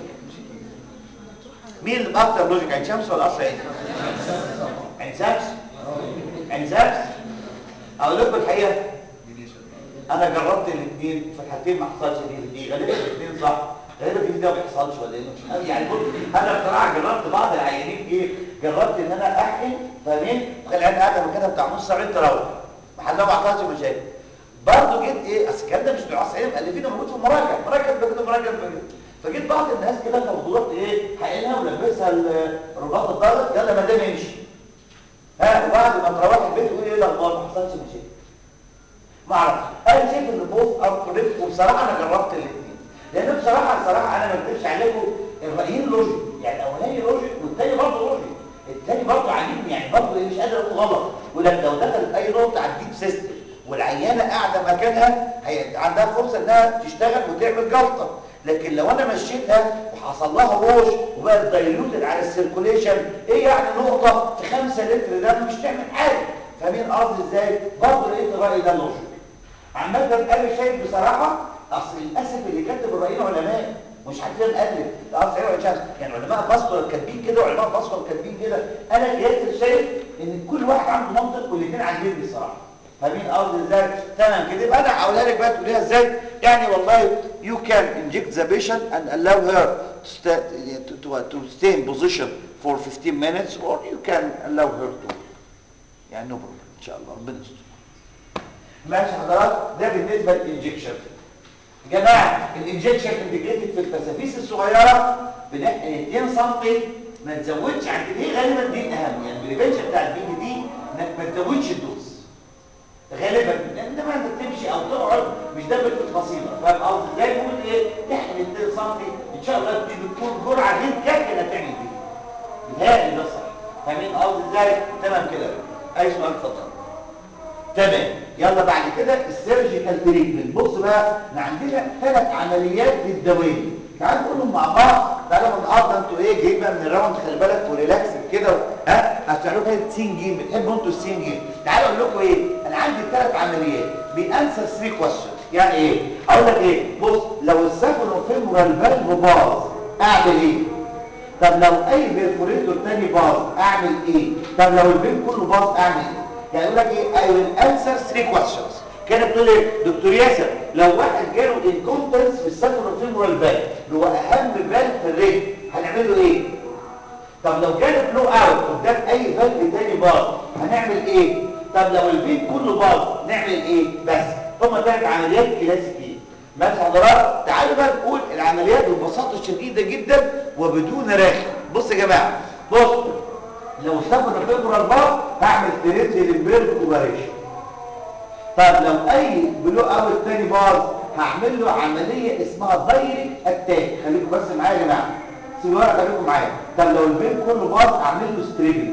مين اللي باكتر لوجيك عين شمس ولا قصر عين عين شمس عين شمس اقول لكم الحقيقه انا جربت الاثنين في الحالتين ما حصلش دي غالبا الاثنين صح غالبا دي ده ما بيحصلش ولا ايه مش عارف يعني بص انا بصراحه جربت بعض العيانين ايه جربت ان انا احقن فاهمين وخلي انا قاعده مكانها بتاع نص ساعه تروح محلها ما حصلش مشاكل برضه جيت ايه اصل الكلام ده مش بتوع الصعيد مؤلفينه موجود في المراجع مراجع كده مراجع كده فجيت بعض الناس كده فضلت ايه حقنها ولبسها الرباط الضغط يلا ما دام يمشي ها وبعد ما تروح البيت تقول ايه الاخبار ما حصلش مشاكل ما اعرفش انا شايف ان بوث ار كوريكت وبصراحه انا جربت الاثنين لان بصراحه بصراحه انا ما اكذبش عليكم الرايين لوجيك يعني الاولاني لوجيك والثاني برضه لوجيك الثاني برضه عاجبني يعني برضه ايه مش قادر اقول غلط يقول لك لو دخلت اي نقطه على الديب سيستم والعيانه قاعده مكانها هي عندها فرصه انها تشتغل وتعمل جلطه لكن لو انا مشيتها وحصل لها روش وبقت دايلوتد على السيركوليشن ايه يعني نقطه في 5 لتر دم مش تعمل حاجه فاهمين قصدي ازاي برضه لقيت الراي ده لوجيك عامه انا شايف بصراحه اصل للاسف اللي كاتب الرايين علماء مش حد فيهم الف ده اصل ايوه عشان يعني علماء باسكولار كاتبين كده وعلماء باسكولار كاتبين كده انا قياس شايف ان كل واحد عنده منطق والاثنين عاجبني الصراحه فاهمين قصدي ازاي تمام كده يبقى انا هقولها لك بقى تقوليها ازاي يعني والله you can inject the patient and allow her to stay, to, to, to stay in position for 15 minutes or you can allow her to يعني no problem ان شاء الله ربنا يستر ماشي حضرات ده بالنسبه للانجكشن يا جماعه الانجكشن انتجريتد في الفسافيس الصغيره بنحقن 2 سم ما تزودش عن كده هي غالبا دي الاهم يعني البريفنشن بتاع البي دي انك ما تزودش الدوز غالبا لان ده ما انت بتمشي او تقعد مش ده بسيطه فاهم قصدي زي ما بقول ايه تحقن 2 سم ان شاء الله دي بتكون جرعه غير كافيه انها تعمل دي بتهيألي ده صح فاهمين قصدي ازاي تمام كده اي سؤال اتفضل تمام يلا بعد كده السيرجيكال تريتمنت بص بقى احنا عندنا ثلاث عمليات للدوالي تعالوا نقولهم مع بعض تعالوا النهارده انتوا ايه جايين بقى من الراوند خلي بالك وريلاكس كده ها هتعملوا كده السين جيم بتحبوا انتوا السين جيم تعالوا اقول لكم ايه انا عندي ثلاث عمليات بيانسر 3 كويشن يعني ايه اقول لك ايه بص لو السافونوفيمورال فالف باظ اعمل ايه طب لو اي بيرفوريتور تاني باظ اعمل ايه طب لو البين كله باظ اعمل ايه يعني يقول لك ايه I will answer three questions كانت بتقول ايه دكتور ياسر لو واحد جاله انكومبتنس في السافونوفيمورال فالف اللي هو اهم فالف في الرجل هنعمل له ايه طب لو جاله بلو اوت قدام اي فالف تاني باظ هنعمل ايه طب لو البيت كله باظ نعمل ايه بس هما ثلاث عمليات كلاسيكيه ماشي حضرات تعالوا بقى نقول العمليات ببساطه شديده جدا وبدون رخي بص يا جماعه بص لو سافر فيبرال بار هعمل تريتي للبريد اوبريشن طب لو اي بلو اوت تاني باظ هعمل له عمليه اسمها دايركت اتاك خليكم بس معايا يا جماعه سيبوا ورقه خليكم معايا طب لو البين كله باظ اعمل له ستريبنج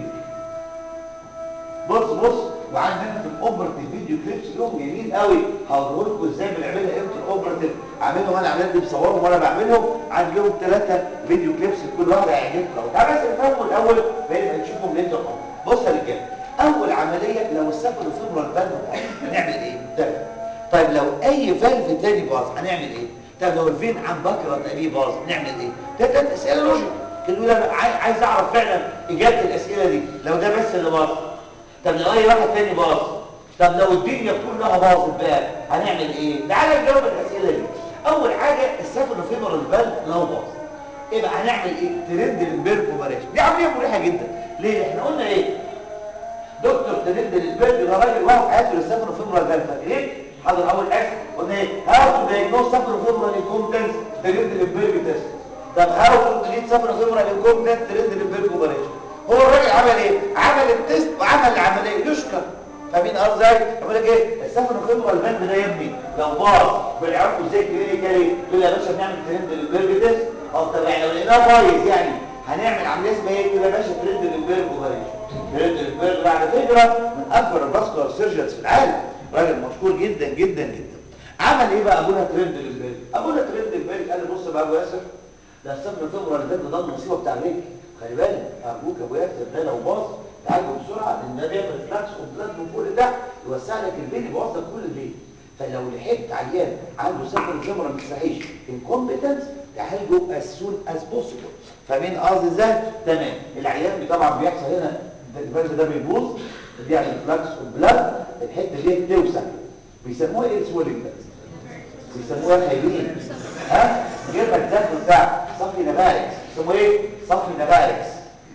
بص بص وعندنا في الاوبرتيف فيديو كليبس لهم جميل قوي هوريه لكم ازاي بنعملها امتى الاوبرتيف عاملهم انا عملت دي بصورهم وانا بعملهم عندي لهم ثلاثه فيديو كليبس كل واحد هيعجبكم قوي تعالى بس نفهموا الاول بعدين نشوفهم ليه تقوم بص يا رجاله اول عمليه لو السفر فيبرال فالف هنعمل ايه ده طيب لو اي فالف تاني باظ هنعمل ايه طب لو الفين عن بكره تقريبا باظ نعمل ايه ده ثلاث اسئله لوجيك كده انا عايز اعرف فعلا اجابه الاسئله دي لو ده بس اللي باظ طب لو اي واحد تاني باظ طب لو الدنيا كلها باظت بقى هنعمل ايه تعالى نجاوب الاسئله دي اول حاجه السفر فيبرال فالف لو باظ يبقى هنعمل ايه ترند الامبيرك وبلاش دي عمليه مريحه جدا ليه احنا قلنا ايه دكتور ترند الامبيرك ده راجل واحد حياته للسفر فيبرال فالف فاكرين حاضر اول اسم قلنا ايه هاو تو دايجنوز سفر فيبرال انكومبتنس ترند الامبيرك تيست طب هاو تو تريد سفر فيبرال انكومبتنس ترند الامبيرك وبلاش هو الراجل عمل ايه عمل التست وعمل العمليه يشكر فاهمين قصدي يقول لك ايه السفر فيبرال فالف ده يا ابني لو باظ بنعرفه ازاي كلينيكالي يقول يا باشا بنعمل ترند الامبيرك تيست اه طب يعني لو لقيناه بايظ يعني هنعمل عمليه اسمها ايه كده يا باشا ترند الامبيرك وبلاش ترند الامبيرك ده على فكره من اكبر الفاسكولار سيرجنز في العالم راجل مشهور جدا جدا جدا عمل ايه بقى ابونا ترند الامبيرك ابونا ترند الامبيرك قال لي بص بقى ابو ياسر ده السفر فيبرال فالف ده المصيبه بتاع الرجل خلي بالك ارجوك يا ابو ياسر ده لو باظ تعالوا بسرعه لان ده بيعمل فلاكس وبلاد من فوق لتحت يوسع لك البين يبوظ لك كل البين فلو لحقت عيان عنده سفر فيبرال ما تستحيش انكومبتنس تعالجه as soon as possible فاهمين قصدي ازاي تمام العيان طبعا بيحصل هنا الفالف ده بيبوظ بيعمل فلاكس وبلاد الحته دي بتوسع بيسموها ايه سويلنج بيسموها خايبين ها جيبها الدخل بتاع صفي نباركس اسمه ايه صفي نباركس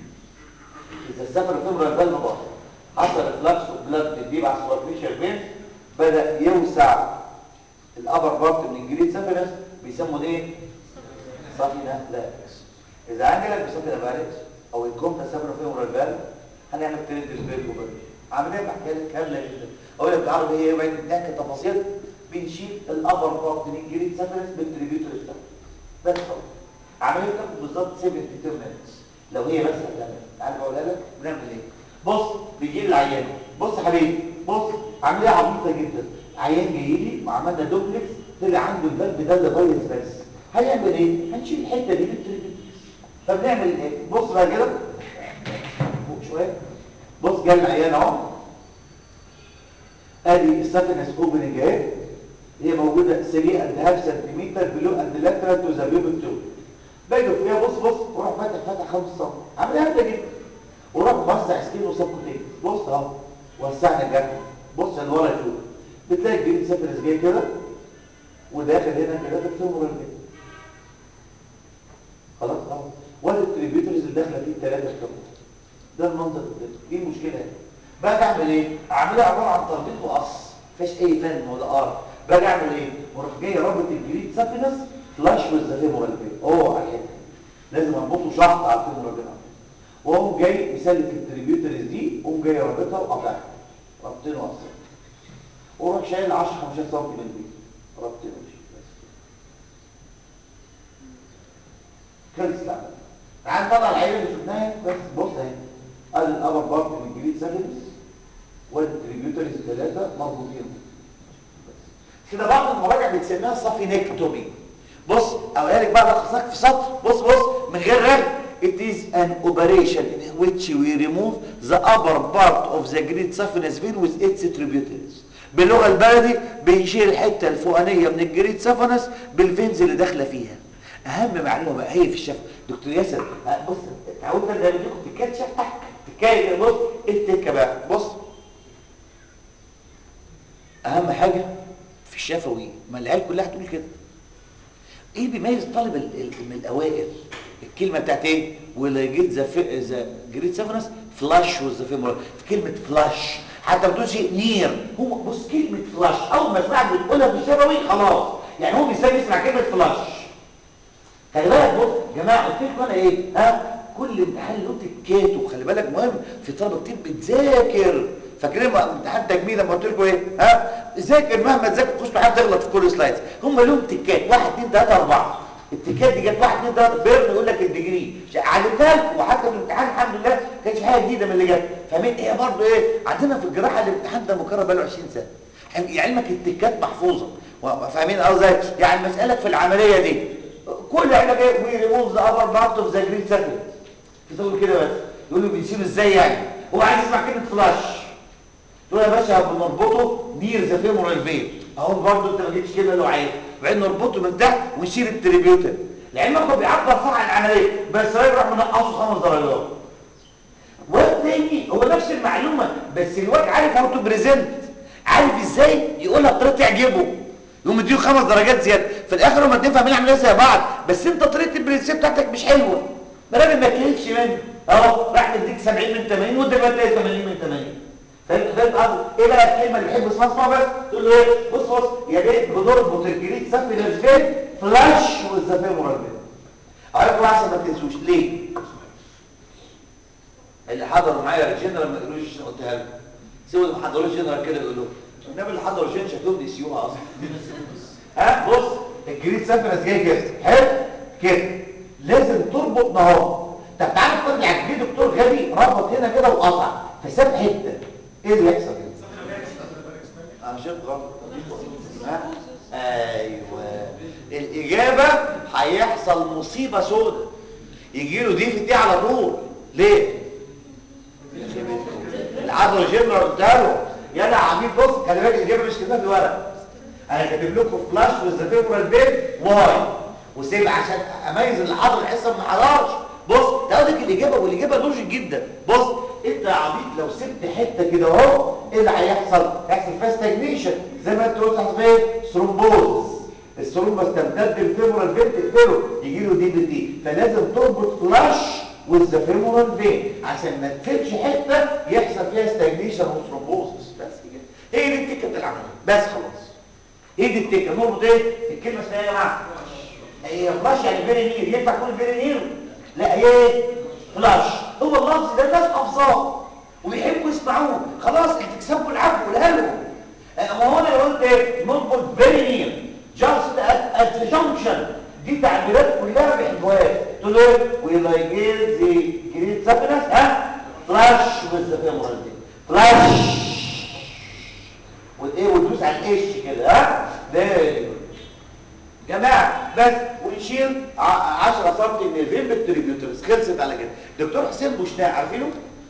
اذا السفر فيبرال فالف باظ حصل فلاكس وبلاد بتجيب على السوبرفيشال فين بدا يوسع الابر بارت من الجريد سفنس بيسموه ايه صفي نباركس اذا عندك بصفي نباركس او الكومتا سفر فيبرال فالف هنعمل تريد البيت وبرش عمليه بحكي لك كامله جدا اقول لك بالعربي هي بعد نحكي تفاصيل بنشيل الابر بارت من الجريد سفنس بالتريبيوتر بتاعه بس خلاص عمليه تاخد بالظبط 72 مينتس لو هي بس هتعمل تعال بقولها لك بنعمل ايه بص بيجي لي العيان بص يا حبيبي بص عمليه عبيطه جدا عيان جاي لي وعملنا دوبلكس طلع عنده الفالف ده اللي بايظ بس هنعمل ايه هنشيل الحته دي بالتريبيوتر فبنعمل ايه بص بقى كده فوق شويه بص جاي العيان اهو ادي السفنس اوبننج اهي هي موجوده 3 اند هاف سنتيمتر بلو اند لاترال تو ذا بيبل تيوب باجي فيها بص بص واروح فاتح فاتح 5 سم عاملها هبله جدا وراح موسع سكين وسبكوتين بص اهو وسعنا الجبهه بص لورا شوف بتلاقي الجريد سفنس جاي كده وداخل هنا كده في الفيمورال كده خلاص اهو وادي التريبيوترز اللي داخله فيه الثلاثه كده ده المنظر قدامك دي المشكله هنا باجي اعمل ايه اعملها عباره عن تربيط وقص مفيش اي فن ولا ار باجي اعمل ايه واروح جاي رابط الجريد سفنس فلاش والزفيمورال بين اوه على الحته لازم اربطه شحط على الفيمورال بين واقوم جاي مسلك التريبيوترز دي واقوم جاي رابطها وقاطعها رابطين وقصين واروح شايل 10 15 سم من دي رابطين وشيل بس خلص العمل تعال طلع العينه اللي شفناها بس بص اهي ادي الابر بارت من الجريد سفنس والتريبيوترز الثلاثه مربوطين كده بعض المراجع بتسميها صافينكتومي بص اقولها لك بقى لخصك في سطر بص بص من غير رغي it is an operation in which we remove the upper part of the great saphenous vein with its tributaries باللغه البلدي بنشيل الحته الفوقانيه من الجريد سافنس بالفينز اللي داخله فيها اهم معلومه بقى هي في الشفه دكتور ياسر بص اتعودت انا بديكم تكات شفه تكايه بص ايه التكه بقى بص اهم حاجه في الشفوي ما العيال كلها هتقول كده ايه بيميز الطالب من الاوائل الكلمه بتاعت ايه ولا جيت ذا ذا جريد سيفنس فلاش وذا فيمور كلمه فلاش حتى ما تقولش نير هو بص كلمه فلاش اول ما سمعت بتقولها في الشفوي خلاص يعني هو بيسمع يسمع كلمه فلاش خلي بالك بص يا جماعه قلت لكم انا ايه ها كل امتحان له تكاته خلي بالك مهم في طلبه كتير بتذاكر فاكرين امتحان تجميل لما قلت لكم ايه ها ذاكر مهما تذاكر تخش معاك تغلط في كل سلايدز هم لهم تكات 1 2 3 4 التكات دي جت 1 2 3 بيرن يقول لك الديجري علمتها لكم وحتى في الامتحان الحمد لله ما كانش حاجه جديده من اللي جت فاهمين ايه برضه ايه عندنا في الجراحه الامتحان ده مكرر بقاله 20 سنه علمك التكات محفوظه فاهمين قصدي يعني مسالك في العمليه دي كل علاج ايه وي ريموف ذا ابر بارت اوف ذا جرين سيركل تقول كده بس يقول له بنشيله ازاي يعني هو عايز يسمع كلمه فلاش تقول يا باشا بنربطه نير ذا فيمورال فين اهو برضه انت ما جبتش كده لو عايز وبعدين نربطه من تحت ونشيل التريبيوتر لعلمك هو بيعبر صح عن العمليه بس رايح منقصه خمس درجات والتاني هو نفس المعلومه بس الواد عارف هاو تو بريزنت عارف ازاي يقولها بطريقه تعجبه يقوم مديله خمس درجات زياده في الاخر هما الاثنين فاهمين عاملين زي بعض بس انت طريقه البرنسيب بتاعتك مش حلوه الراجل ما يكلفش منه اهو راح مديك 70 من 80 وانت بقى تلاقي 80 من 80 فاهم فاهم قصدي ايه بقى الكلمه اللي بحب اسمها اسمها بس تقول له ايه بص بص يا ريت بنربط الجريد سفي للفين فلاش والزفين مربع اقول لكم احسن ما تنسوش ليه اللي حضروا معايا الجنرال ما يقولوش قلتها لكم سيبوا اللي ما حضروش جنرال كده يقولوا النبي اللي حضروا الجن شكلهم نسيوها اصلا ها بص الجريد سفرس جاي كده حلو كده لازم تربط نهار طب تعالى افترض يعني جه دكتور غبي ربط هنا كده وقطع فساب حته ايه اللي يحصل كده انا مش غلط ها ايوه الاجابه هيحصل مصيبه سوداء يجي له دي في دي على طول ليه العضله جنرال قلتها له يلا عميد بص خلي بالك الاجابه مش كاتبها في ورق انا كاتب لكم فلاش والزفيرال بين واي وسيب عشان اميز اللي حاضر الحصه ما حضرش بص تاخدك الاجابه والاجابه لوجيك جدا بص انت يا عبيط لو سبت حته كده اهو ايه اللي هيحصل هيحصل فيها ستاجنيشن زي ما انت قلت هيحصل ايه ثرومبوز الثرومبوز تمتد الفيمورال فين تقفله يجي له دي بي تي فلازم تربط فلاش والزفيمورال فين عشان ما تسيبش حته يحصل فيها ستاجنيشن وثرومبوزس بس كده هي دي التكه بتاع العمليه بس خلاص هي دي التكه نربط ايه الكلمه اسمها ايه يا جماعه هي فلاش يعني فيري نير ينفع تكون فيري نير لا هي ايه فلاش هو اللفظ ده الناس حافظاه وبيحبوا يسمعوه خلاص تكسبوا العفو قولها لهم ما هو انا لو قلت ايه نربط فيري نير جاست ات ذا جانكشن دي تعبيرات كلها ما بيحبوهاش تقول ايه وي لايك ذا جريد سابينس ها فلاش وذ ذا فيمورال فلاش والايه وتدوس على الايش كده ها فيري جماعه بس ونشيل 10 سم من الفين بالتريبيوترز خلصت على كده دكتور حسين بوشناق عارفينه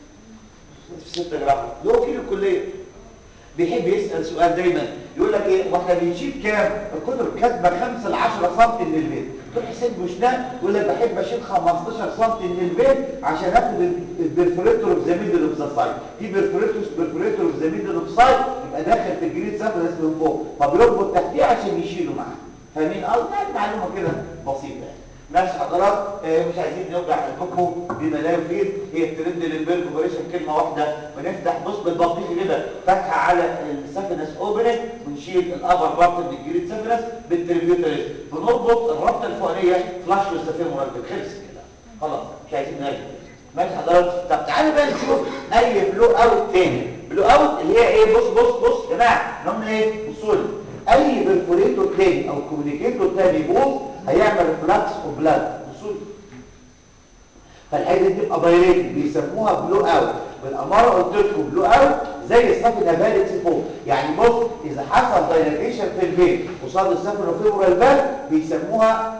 في 6 جرام له وكيل الكليه بيحب يسال سؤال دايما يقول لك ايه واحنا بنشيل كام الكتب كاتبه 5 ل 10 سم من الفين دكتور حسين بوشناق يقول لك بحب اشيل 15 سم من الفين عشان اخد البرفوريتور اوف ذا ميدل اوف ذا سايد في برفوريتور برفوريتور اوف ذا ميدل اوف سايد يبقى داخل في الجريد سيرفيس من فوق فبيربط تحتيه عشان يشيله معاه فاهمين قصدي يعني معلومه كده بسيطه يعني ماشي حضرات آه مش عايزين نوجع قلبكم بما لا يفيد هي الترند للبيرج اوبريشن كلمه واحده بنفتح بص بالبطيخ كده فتحه على السفنس اوبننج ونشيل الابر بارت من الجريد سفنس بالتريبيوترز بنربط الربطه الفوقانيه فلاش والسفيمورال خلص كده خلاص مش عايزين نرجع ماشي حضرات طب تعالى بقى نشوف اي بلو اوت تاني بلو اوت اللي هي ايه بص بص بص يا جماعه قلنا ايه بصوا لي اي برفوريتور تاني او كوميونيكيتور تاني يبوظ هيعمل ريفلاكس اوف بلاد وصول فالحاجه دي بتبقى دايركت بيسموها بلو اوت بالاماره قلت لكم بلو اوت زي السفن افاليكس فوق يعني بص اذا حصل دايلاتيشن في الفين قصاد السفن وفيبرال فال بيسموها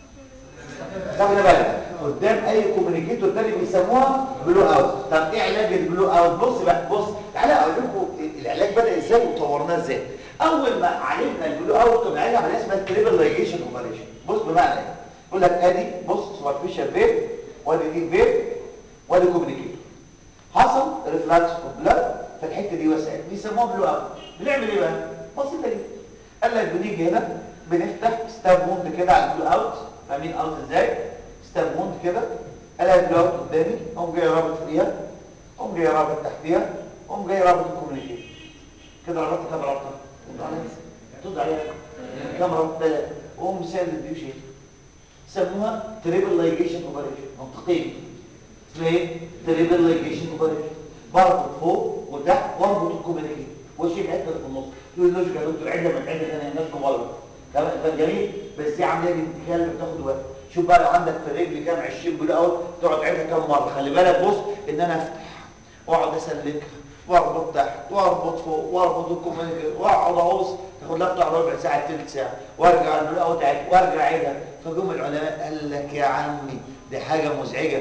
سفن افاليكس قدام اي كوميونيكيتور تاني بيسموها بلو اوت طب ايه علاج البلو اوت بص بقى بص تعالى اقول لكم العلاج بدا ازاي وطورناه ازاي اول ما عالجنا البلو اوت كنا عالجنا عمليه اسمها تريبل لايجيشن اوبريشن بص بمعنى ايه يقول لك ادي بص سوبرفيشال فيب وادي دي فيب وادي كوميونيكيتور حصل ريفلاكس اوف بلاد فالحته دي وسعت بيسموها بلو اوت بنعمل ايه بقى بسيطه جدا قال لك بنيجي هنا بنفتح ستاب ووند كده على البلو اوت فاهمين اوت ازاي ستاب ووند كده الاقي البلو اوت قدامي اقوم جاي رابط فيها اقوم جاي رابط تحتيها اقوم جاي رابط الكوميونيكيتور كده ربطت كام رابطه ترد عليها كام رابطه وهم سائل الديو شيء سموها تريبل لايجيشن اوبريشن منطقيا اسمها ايه تريبل لايجيشن اوبريشن بربط فوق وتحت واربط الكوميونيكي وشي الحته اللي في النص تقول لي لوجيك يا دكتور عده من عده ثانيه الناس بره تمام فجميل بس دي عمليه بنت كلب بتاخد وقت شوف بقى لو عندك في الرجل كام 20 بلو اوت تقعد تعيدها كام مره خلي بالك بص ان انا افتح واقعد اسلكها واربط تحت واربط فوق واربط الكوميونيكي واقعد اعوص تاخد لها بتاع ربع ساعه ثلث ساعه وارجع البلو اوت عيد وارجع اعيدها فجم العلماء قال لك يا عمي دي حاجه مزعجه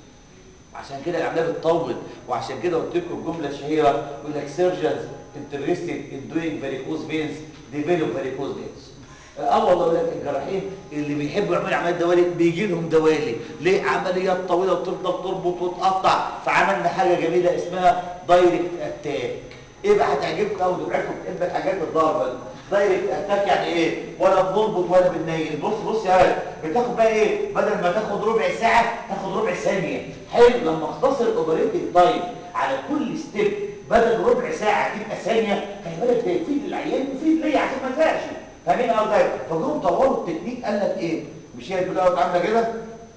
عشان كده العمليه بتطول وعشان كده قلت لكم الجمله الشهيره يقول لك surgeons interested in doing varicose veins develop varicose veins اه والله يقول لك الجراحين اللي بيحبوا يعملوا عمليات دوالي بيجي لهم دوالي ليه عمليات طويله وتفضل تربط وتقطع فعملنا حاجه جميله اسمها دايركت اتاك ايه بقى هتعجبكم قوي دفعتكم بتحب الحاجات الضاربه دي دايركت اتاك يعني ايه ولا بنربط ولا بننيل بص بص يا ولد بتاخد بقى ايه بدل ما تاخد ربع ساعه تاخد ربع ثانيه حلو لما اختصر الاوبريتنج تايم على كل ستيب بدل ربع ساعه تبقى ثانيه خلي بالك ده يفيد العيان يفيد ليا عشان ما ازهقش فاهمين قصدي فجم طوروا التكنيك قال لك ايه مش هي البلوه عامله كده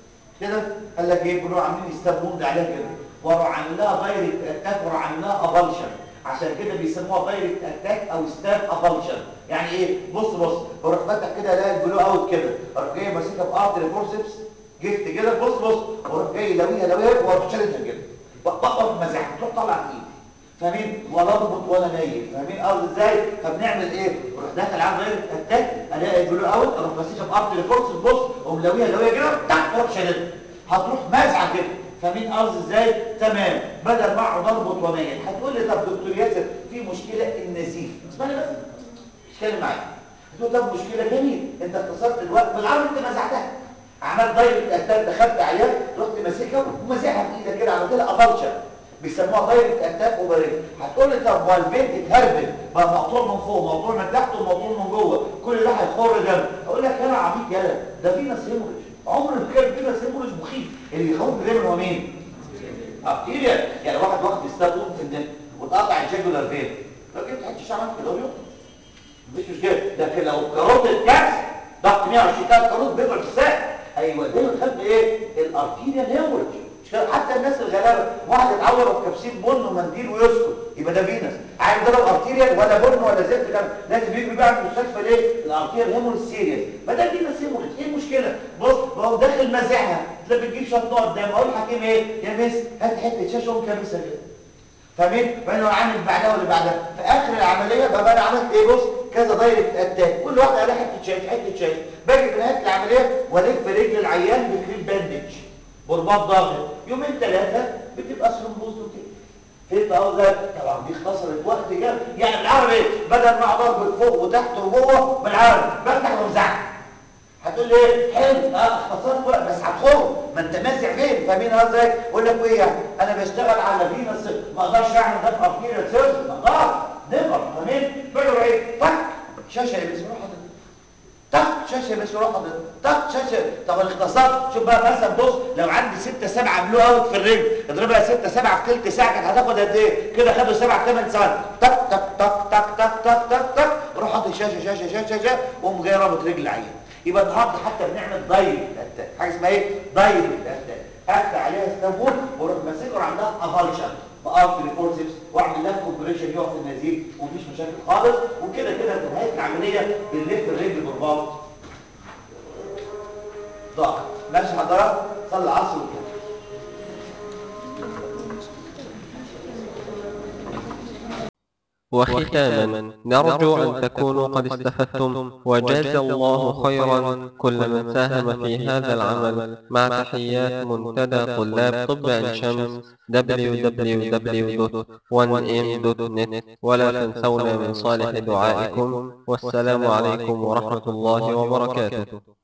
كده قال لك ايه بيقولوا عاملين يستبون عليها كده وراحوا عاملين لها دايركت اتاك وراحوا عاملين لها افالشن عشان كده بيسموها دايركت اتاك او ستاب افالشن يعني ايه بص بص بروح فاتح كده الاقي البلو اوت كده اروح جاي ماسكها بارتري فورسبس جبت كده بص بص واروح جاي لويها لويها واروح شاددها كده بقطع مزاح تروح طالعه في ايدي فاهمين ولا اربط ولا نايل فاهمين ارض ازاي فبنعمل ايه بروح داخل على غير الاتاك الاقي البلو اوت اروح ماسكها بارتري فورسبس بص اقوم لويها لويها كده تك واروح شاددها هتروح مازعه كده فاهمين قصدي ازاي تمام بدل ما اقعد اربط وانيل هتقول لي طب دكتور ياسر في مشكله النزيف اسمعني بس اتكلم معايا هتقول طب مشكله جميل انت اختصرت الوقت بالعربي انت مسحتها عملت دايركت اتاك دخلت عليها رحت ماسكها وماسحها بايدك كده عملت لها افالشر بيسموها دايركت اتاك اوبريت هتقول لي طب هو البنت اتهربل بقى مقطوع من فوق مقطوع من تحت ومقطوع من جوه كل ده هيخر دم اقول لك انا عبيط يالا ده في ناس هيموريج عمر ما كان في ناس هيموريج مخيف اللي يخوف دايما هو مين ارتيريا يعني واحد واخد استابون في الدم وتقطع الجاجولار فين لو جبت حته شعر عملت كده ويقطع مفيش مشكله لكن لو كاروت الكبس ضغط 120 تلات كاروت بيضرب في الساق ايوه ده يخلي ايه الارتيريا هيموريج مش كده حتى الناس الغلابه واحد اتعور بكبسين بن ومنديل ويسكت يبقى ده فينس عارف ضرب ارتيريال ولا بن ولا زفت دم لازم يجري بقى في المستشفى ليه الارتيريال هيموريج سيريس ما ده فينس هيموريج ايه المشكله بص بقوم داخل مازعها تلاقي بتجيب شويه نقط دم اقول الحكيم ايه يا مس هات حته شاشه وقوم كابسها كده فاهمين فانا عامل بعدها ولا بعدها في اخر العمليه بقى انا عملت ايه بص كذا دايركت اتاك كل واحده عليها حته شاشه حته شاشه باجي في نهايه العمليه والف رجل العيان بكريم باندج برباط ضاغط يومين ثلاثه بتبقى ثرومبوز وكده فهمت قصدي طبعا دي اختصرت وقت جامد يعني بالعربي بدل ما اقعد اربط فوق وتحت وجوه بالعربي بفتح وامزعها هتقول لي ايه حلو اه اختصرت وقت بس هتخر ما انت ماسع فين فاهمين قصدي اقول لك ايه يعني انا بشتغل على فينس ما اقدرش اعمل ده في ارتيريال سيرجن ما اقدرش نقدر فاهمين بيقولوا ايه طق شاشه يا بسم الله حضرتك طق شاشه بس روح حضرتك طق شاشه طب الاختصار شوف بقى مثلا بص لو عندي 6 7 بلو اوت في الرجل اضربها 6 7 في ثلث ساعه كانت هتاخد قد ايه كده خدوا 7 8 ثواني طق طق طق طق طق طق طق طق روح حاطط شاشه شاشه شاشه شاشه وقوم جاي رابط رجل العيان يبقى النهارده حتى بنعمل دايركت اتاك حاجه اسمها ايه دايركت اتاك افتح عليها استابول واروح ماسكه واعمل لها افالشن بارتري فورسبس واعمل لها كومبريشن يقف النزيف ومفيش مشاكل خالص وكده كده في نهايه العمليه بنلف الرجل برباط ضغط ماشي حضرتك صلي العصر وكده وختاما نرجو أن تكونوا قد استفدتم وجاز الله خيرا كل من ساهم في هذا العمل مع تحيات منتدى طلاب طب عين شمس www.1m.net ولا تنسونا من صالح دعائكم والسلام عليكم ورحمة الله وبركاته